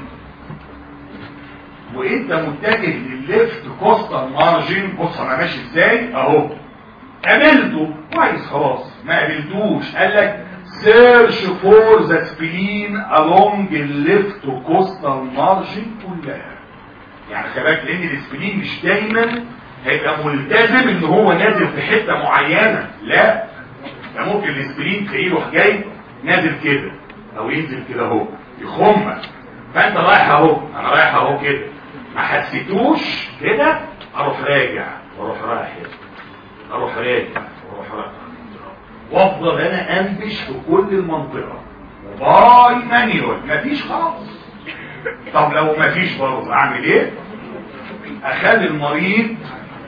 وانت متجه للليفت كوستال مارجن بص انا ماشي ازاي اهو قابلته كويس خلاص ما قابلتوش قال لك سيرش فور ذا سبلين along الليفت كوستال مارجن كلها يعني خلي بالك لان الاسبلين مش دايما هيبقى ملتزم ان هو نازل في حته معينه لا ده ممكن الاسبرين تلاقيه يروح جاي نازل كده او ينزل كده اهو يخمك فانت رايح اهو انا رايح اهو كده ما حسيتوش كده اروح راجع واروح رايح اروح راجع واروح راجع وافضل انا انبش في كل المنطقه باي مانيوال مفيش خلاص طب لو مفيش برضه اعمل ايه اخلي المريض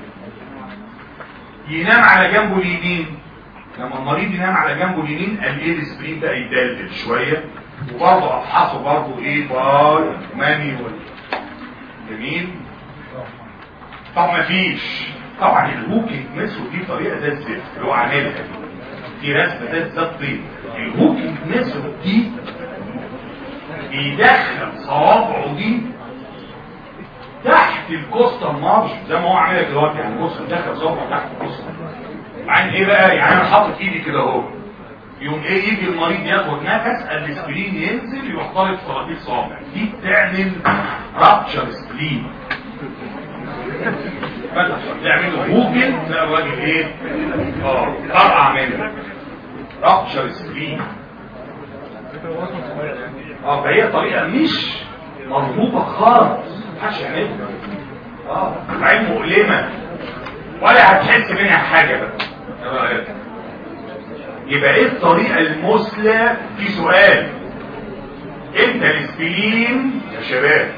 ينام على جنبه اليمين لما المريض ينام على جنبه اليمين قال ايه السبرين بقى يدلدل شويه وبرضه افحصه برضه ايه باي مانيوال جميل طب مفيش طبعا الهوكينج ميثود دي طريقه زي الزفت اللي هو عاملها دي دي رسمه زي الزفت دي الهوكينج ميثود دي بيدخل صوابعه دي تحت الكوستا مارش زي ما هو عاملها دلوقتي يعني بص دخل صوابعه تحت الكوستا عن ايه بقى يعني انا حاطط ايدي كده اهو يوم ايه يجي المريض ياخد نفس الاسبرين ينزل يروح طالب صراطيل صوابع دي بتعمل رابتشر سبلين تعمل هوجن تلاقي الراجل ايه اه طرقع منه رابتشر سبلين اه فهي طريقه مش مربوطه خالص محدش يعملها اه عين مؤلمه ولا هتحس منها حاجه بقى ايه رايك يبقى ايه الطريقه المثلى في سؤال انت الاسبلين يا شباب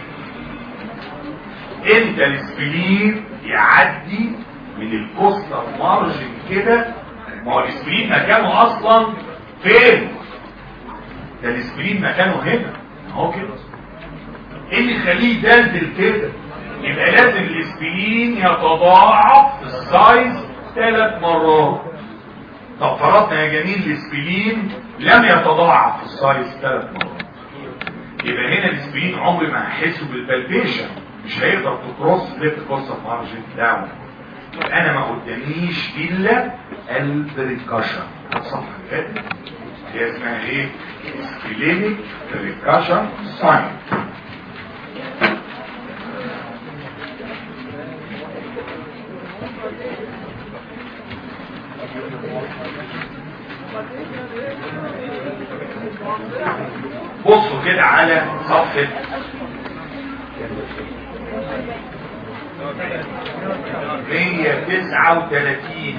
انت الاسبلين يعدي من الكوستا مارجن كده ما هو الاسبلين مكانه اصلا فين ده الاسبرين مكانه هنا اهو كده ايه اللي يخليه يدلدل كده يبقى لازم الاسبرين يتضاعف في السايز ثلاث مرات طب فرضنا يا جميل الاسبرين لم يتضاعف في السايز ثلاث مرات يبقى هنا الاسبرين عمري ما هحسه بالبلبيشن مش هيقدر تكروس ليفت كورس اوف مارجن داون انا ما قداميش الا البريكاشن الصفحه اللي فاتت هي اسمها ايه كلينيك بريكاشن ساين بصوا كده على صفحة مية تسعة وثلاثين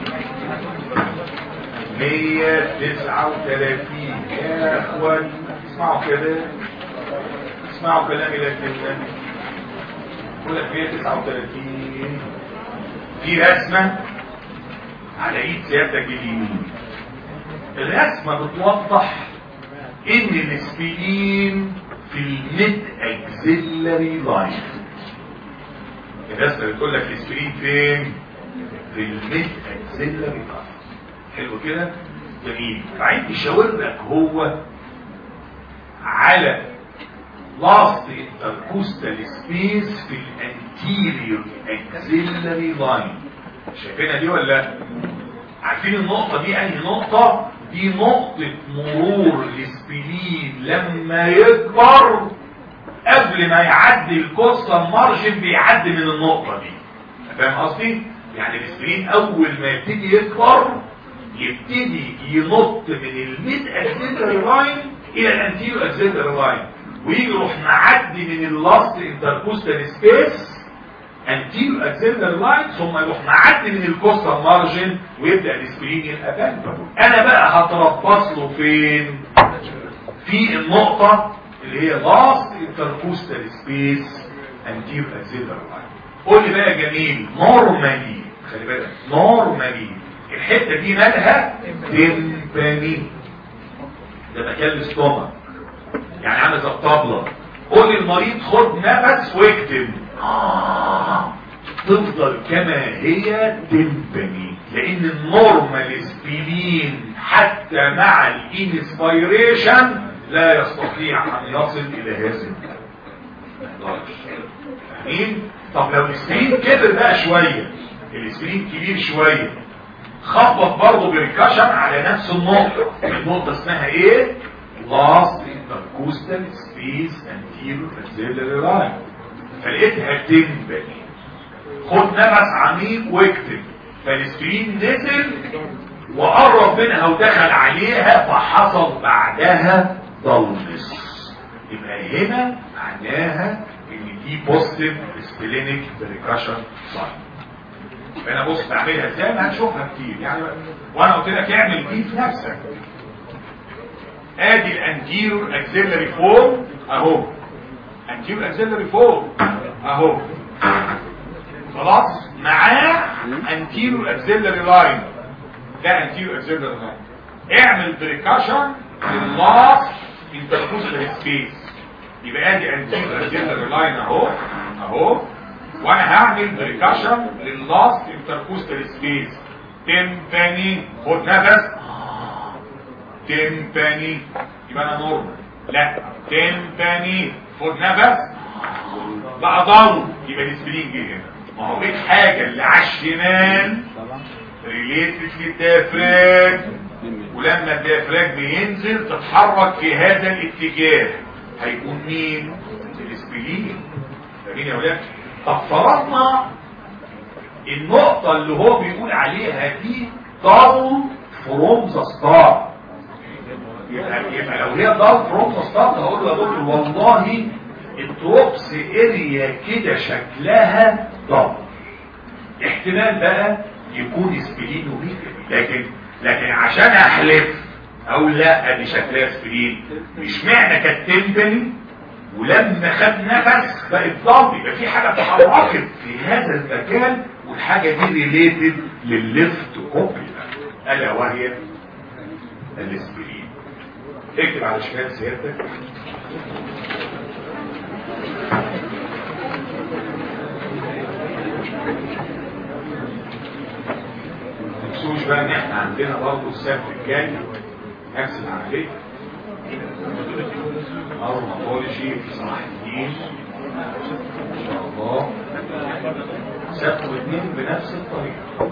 مية تسعة وثلاثين يا اخوان اسمعوا كده اسمعوا كلامي لكن يقول لك مية تسعة وثلاثين في رسمة على ايد سيادتك اليمين الرسمة بتوضح ان الاسبلين في الميد اكزيلري لاين الرسمة بتقول لك الاسبلين فين في الميد اكزيلري لاين حلو كده جميل فعايز يشاور لك هو على لاست intercostal space في الانتيريور اكزيلري لاين شايفينها دي ولا لا عارفين النقطة دي انهي نقطة دي نقطة مرور الاسبلين لما يكبر قبل ما يعدي الكوستا مارجن بيعدي من النقطة دي فاهم قصدي؟ يعني الاسبلين اول ما يبتدي يكبر يبتدي ينط من الميد اكسيلري لاين الى الانتيرو اكسيلري لاين ويجي يروح معدي من اللاست انتركوستال سبيس انتيرو اكسيلري لاين ثم يروح معدي من الكوستال مارجن ويبدا الاسبرين يبقى بالبابول انا بقى هتربص له فين في النقطه اللي هي لاست انتركوستال سبيس انتيرو اكسيلري لاين قول لي بقى يا جميل نورمالي خلي بالك نورمالي الحته دي مالها تمباني ده مكان الاستومك يعني عامل زي الطبله قول للمريض خد نفس واكتم آه. تفضل كما هي تمبني لان النورمال سبيلين حتى مع الانسبيريشن لا يستطيع ان يصل الى هذا فاهمين طب لو السبرين كبر بقى شويه السبرين كبير شويه خبط برضه بريكاشن على نفس النقطه النقطه اسمها ايه last intercostal space anterior axillary line فلقيتها تنبني خد نفس عميق واكتب فالسكرين نزل وقرب منها ودخل عليها فحصل بعدها ضلمس يبقى هنا معناها ان دي بوزيتيف سبلينيك بريكاشن ساين فانا بص بعملها ازاي ما هتشوفها كتير يعني وانا قلت لك اعمل دي في نفسك ادي الانتيرور اكسيلري فور اهو انتيرور اكسيلري فور اهو خلاص معاه انتيرور اكسيلري لاين ده انتيرور اكسيلري لاين اعمل بريكاشن لللاست انتركوستال سبيس يبقى ادي انتيرور اكسيلري لاين اهو اهو وانا هعمل بريكاشن لللاست انتركوستال سبيس تمباني خد نفس تمباني يبقى انا نورمال لا تمباني خد نفس بقى ضل يبقى الاسبرين جه هنا ما هو ايه الحاجه اللي على الشمال ريليتد للديافراج ولما الديافراج بينزل تتحرك في هذا الاتجاه هيكون مين الاسبرين فاهمين يا ولاد طب فرضنا النقطة اللي هو بيقول عليها دي ضل فروم ذا ستار يبقى, يبقى لو هي ضل فروم ذا ستار هقول له يا دكتور والله التروبس اريا كده شكلها ضل احتمال بقى يكون سبلين وميكا لكن لكن عشان احلف اقول لا دي شكلها سبلين مش معنى كانت تمبني ولما خد نفس بقت ضل يبقى في حاجه اتحركت في هذا المكان والحاجه دي ريليتد للليفت كوبيلا الا وهي الاسبرين اكتب على شمال سيادتك تنسوش بقى ان احنا عندنا برضه السبت الجاي نفس العمليه أروماتولوجي في صلاح الدين إن شاء الله سبت واثنين بنفس الطريقة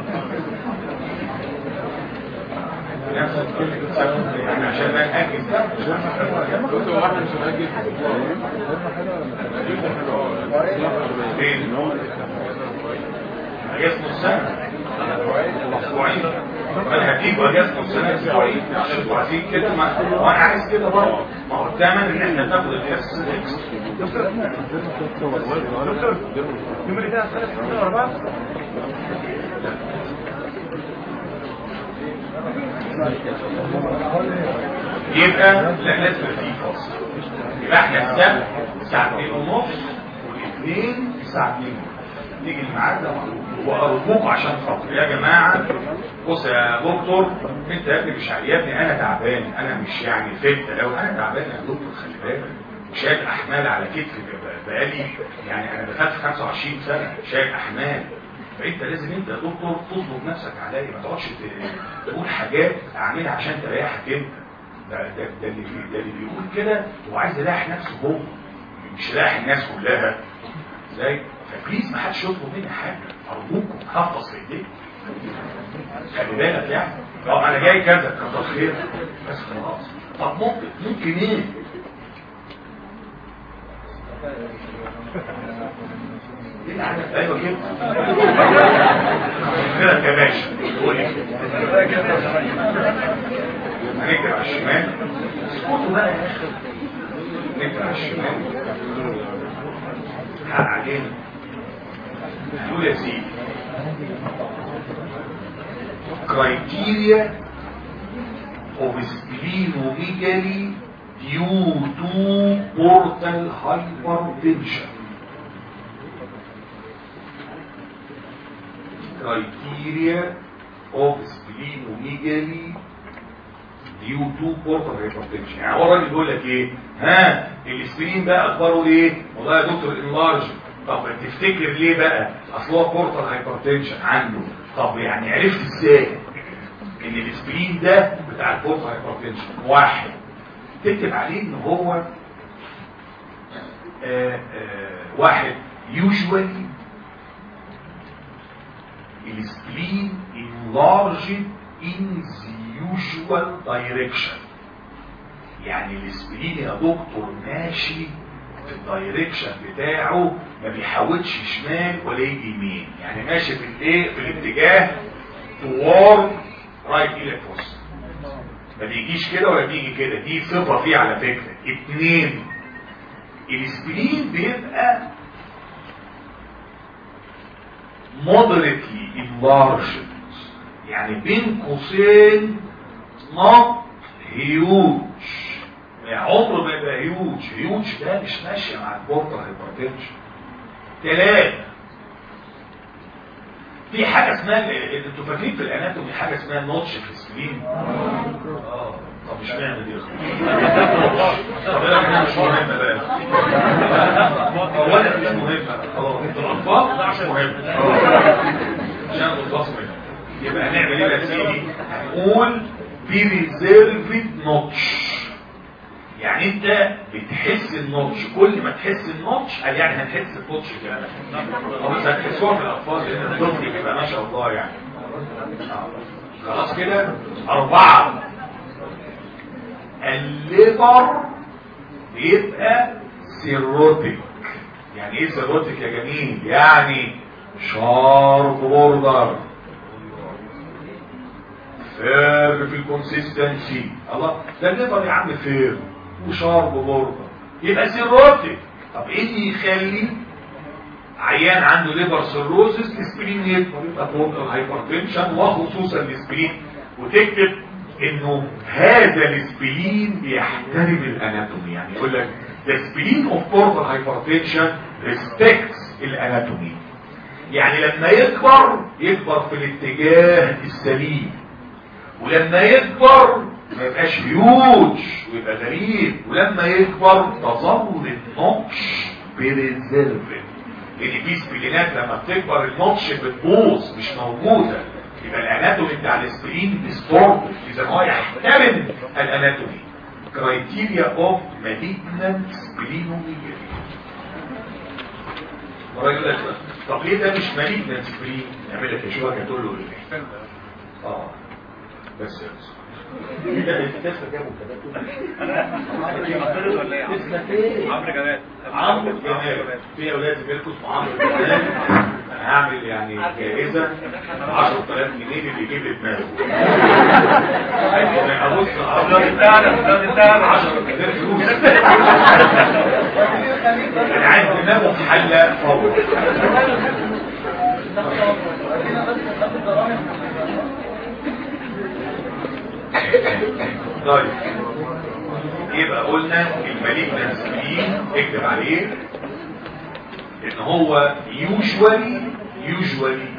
بنفس الطريقة سبت يعني عشان ما نأجل دكتور واحد مش هنأجل فين؟ اجازة نص سنة اسبوعين انا هديك اجازة نص سنة اسبوعين عشان عايزين كده ما وانا عايز كده برضه ما هو الثمن ان احنا ناخد الاجازة نمرة كده سنة ستين واربعة يبقى لا لازم في فاصل يبقى احنا السبت ساعتين ونص والاثنين ساعتين نيجي الميعاد ده وارجوكم عشان خاطر يا جماعه بص يا دكتور انت يا ابني مش يا ابني انا تعبان انا مش يعني فت لو انا تعبان يا دكتور خلي بالك شايل احمال على كتفي بقالي يعني انا دخلت 25 سنه شايل احمال فانت لازم انت يا دكتور تظبط نفسك عليا ما تقعدش تقول حاجات اعملها عشان تريحك انت ده ده ده اللي ده اللي بيقول كده هو عايز يريح نفسه هو مش يريح الناس كلها ازاي فبليز ما حدش يطلب مني حاجه ارجوكم حفظ في ايديكم خلي بالك يعني طب انا جاي كذا كتر خير بس خلاص طب ممكن ممكن ايه ايه اللي عندك ايوه كده كده يا باشا تقول ايه هنكتب على الشمال اسكتوا بقى يا اخي نكتب على الشمال حق علينا نقول يا سيدي criteria of splenomegaly due to portal hypertension criteria of splenomegaly due to portal hypertension يعني هو الراجل بيقول لك ايه ها الاسبرين بقى اخباره ايه والله يا دكتور انلارج طب تفتكر ليه بقى اصل هو بورتال هايبرتنشن عنده طب يعني عرفت ازاي ان الاسبرين ده بتاع البورتال هايبرتنشن واحد تكتب عليه ان هو آآ آآ واحد usually السبلين enlarged in the usual direction يعني السبلين يا دكتور ماشي في الدايركشن بتاعه ما بيحاولش شمال ولا يجي يمين يعني ماشي في الايه في الاتجاه toward right electrons ما بيجيش كده ولا بيجي كده دي صفة فيه على فكرة اتنين السبلين بيبقى moderately enlarged يعني بين قوسين not huge يعني عمره ما يبقى هيوج هيوج ده مش ماشية مع البورتال هايبرتنشن ثلاثة في حاجة اسمها انتوا فاكرين في الاناتومي حاجة اسمها نوتش في السليم اه طب مش معنى دي طب انا مش مهمة بقى اولا مش مهمة خلاص انتوا الاطفال ده مش مهم عشان تخلصوا منها يبقى هنعمل ايه يا سيدي هنقول في ريزيرفد نوتش يعني انت بتحس النوتش كل ما تحس النوتش قال يعني هتحس النوتش كده او بس هتحسوها في الاطفال لان الطفل بيبقى ما شاء الله يعني خلاص كده اربعة الليبر بيبقى سيروتيك يعني ايه سيروتيك يا جميل يعني شارب بوردر فير في الكونسيستنسي الله ده الليبر يا عم فير وشارب برضه يبقى سيروتيك طب ايه اللي يخلي عيان عنده ليبر سيروزس الاسبرين يكبر يبقى بورتال هايبرتنشن وخصوصا الاسبرين وتكتب انه هذا الاسبرين بيحترم الاناتومي يعني يقول لك the spleen of portal hypertension respects الاناتومي يعني لما يكبر يكبر في الاتجاه السليم ولما يكبر ما يبقاش هيوج ويبقى غريب ولما يكبر تظل النقش بريزيرفد لان في سبلينات لما بتكبر النقش بتبوظ مش موجوده يبقى الاناتومي بتاع الاسبرين ديستورد اذا هو يحترم الاناتومي كرايتيريا اوف مالجنانت سبلينوميجالي مرة يقول لك طب ليه ده مش مالجنانت سبلين نعمل لك شو هتقول له ايه اه بس عمرو جمال عمرو جمال في اولاد بيركوا اسمه عمرو جمال انا هعمل يعني جائزه 10000 جنيه اللي يجيب لي دماغه ابص بتاعنا بتاعنا 10000 فلوس انا عايز دماغه في حله فور طيب يبقى قلنا المالجنان سبلين اكتب عليه ان هو usually usually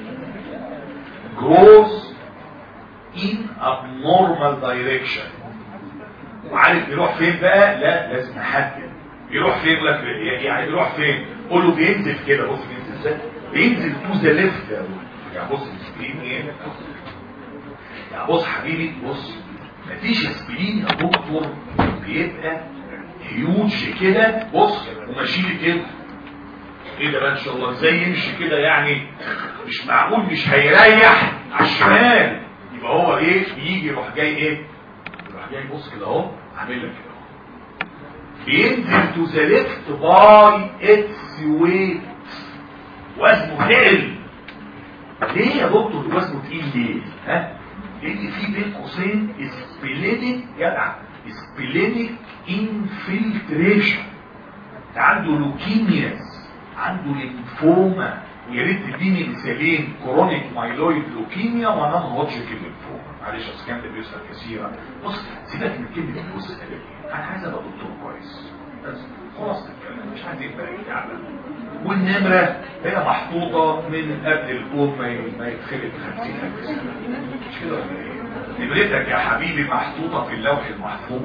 grows in abnormal direction وعارف بيروح فين بقى لا لازم نحدد بيروح فين يقول لك يعني بيروح فين قول له بينزل كده بص بينزل ازاي بينزل تو ذا ليفت يعني بص السكرين ايه يعني بص حبيبي بص مفيش اسبرين يا دكتور بيبقى هيوج كده بص وماشي لي كده ايه ده بقى ان شاء الله ازاي يمشي كده يعني مش معقول مش هيريح على الشمال يبقى هو ايه بيجي يروح جاي ايه يروح جاي يبص كده اهو عامل لك كده اهو بينزل تو ذا ليفت باي اتس ويت وزنه تقل ليه يا دكتور وزنه تقيل ليه ها لان في بين قوسين سبلينيك جدع سبلينيك انفلتريشن عنده لوكيمياز عنده ليمفوما ويا ريت تديني مثالين كرونيك مايلويد لوكيميا ونان هوتشكن ليمفوما معلش اصل كان ده بيسال كثيرا بص سيبك من كلمه الفلوس الادبيه انا عايز ابقى دكتور كويس بس خلاص الكلام مش عايز يبقى يعلم والنمره هي محطوطه من قبل الكون ما ما يتخلق 50 الف سنه مش كده ولا ايه؟ نمرتك يا حبيبي محطوطه في اللوح المحفوظ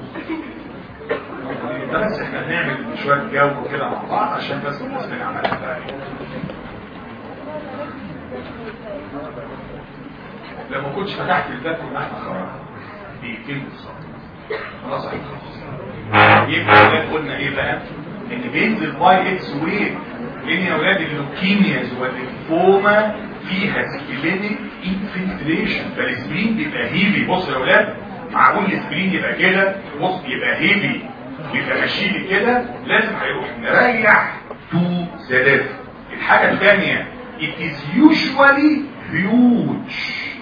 ده بس احنا بنعمل شويه جو كده مع بعض عشان بس الناس بنعملها بقى لما كنتش فتحت الباب كنا احنا خرجنا دقيقتين بالظبط خلاص احنا خلاص يبقى اولاد قلنا ايه بقى ان بينزل باي اكس ويت لان يا اولاد اللوكيمياز والليمفوما فيها سكلينيك انفلتريشن فالسبرين بيبقى هيفي بص يا اولاد معقول السبرين يبقى كده بص يبقى هيفي يبقى ماشي كده لازم هيروح نريح تو ذا ليفت الحاجه الثانيه it is usually huge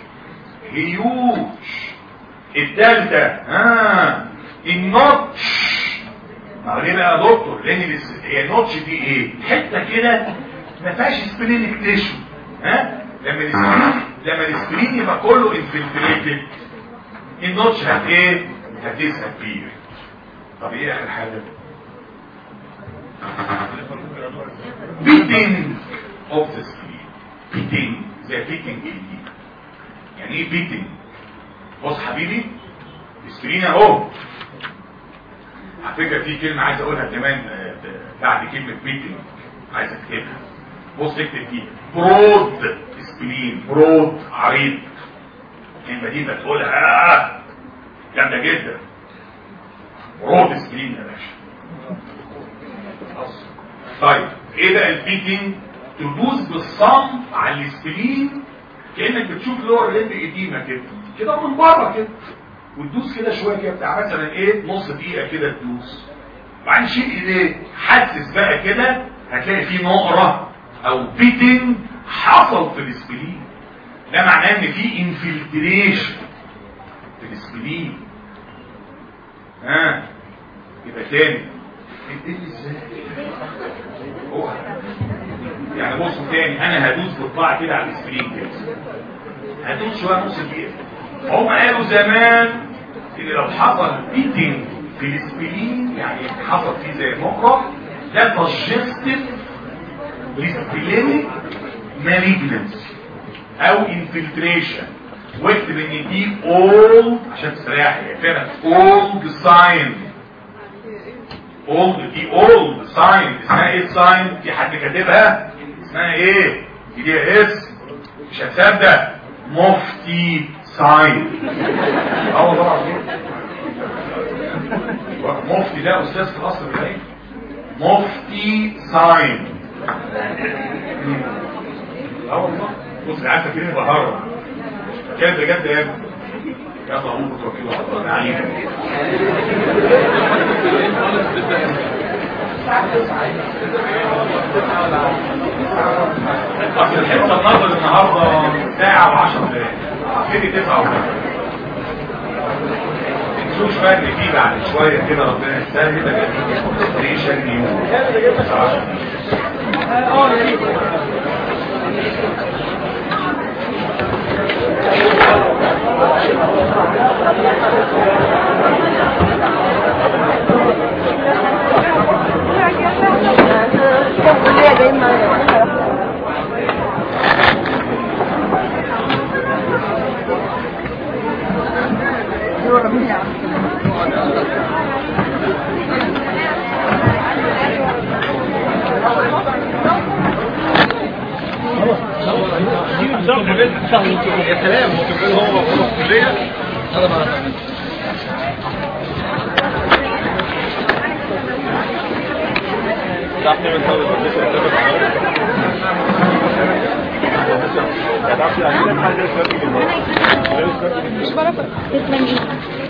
huge الثالثه ها النوتش ما هو ليه بقى يا دكتور لان بس- هي النوتش دي ايه حته كده ما فيهاش سبلينك تيشو ها لما السبلين لما السبلين يبقى كله انفلتريتد النوتش هت ايه هتسبير طب ايه اخر حاجه beating of the screen beating زي beating دي يعني ايه beating بص حبيبي السكرين اهو على فكره في كلمه عايز اقولها كمان آه، بعد كلمه beating عايز اكتبها بص اكتب دي برود سكرين برود عريض الكلمه دي بتقولها آه، جامده جدا برود سكرين يا باشا خلاص. طيب ايه بقى البيتنج تدوس بالصم على السبلين كانك بتشوف لور ليمب قديمه كده كده من بره كده وتدوس كده شويه كده بتاع مثلا ايه نص دقيقه كده تدوس وبعدين شيل ايديك حسس بقى كده هتلاقي في نقره او بيتنج حصل في السبلين ده معناه ان في انفلتريشن في السبلين ها يبقى تاني اديني ازاي هو يعني بصوا تاني انا هدوس بطباع كده على السكرين كده هدوس شويه نص دقيقه هم قالوا زمان ان لو حصل بيتنج في السبلين يعني حصل فيه زي نقره ده تشستد لسبلينيك مالجنسي او انفلتريشن واكتب ان دي اول عشان تستريح هي فعلا اول ساين اولد دي اولد ساين اسمها ايه الساين في حد كاتبها اسمها ايه دي ليها اسم مش هتصدق مفتي ساين اه والله العظيم مفتي ده استاذ في الاصل بالعين مفتي ساين اه والله بص عارفه كده بهرب كان بجد يا ابني يلا هم توكلوا على الله نعيم اصل الحصه النظر النهارده ساعه و10 دقايق ابتدي 9 ونص تنسوش بقى ان في بعد شويه كده ربنا يسهل يبقى ستيشن نيو الكلية جاي معايا يا سلام هو هو في الكليه صح من مش بعرف تسلم ايدك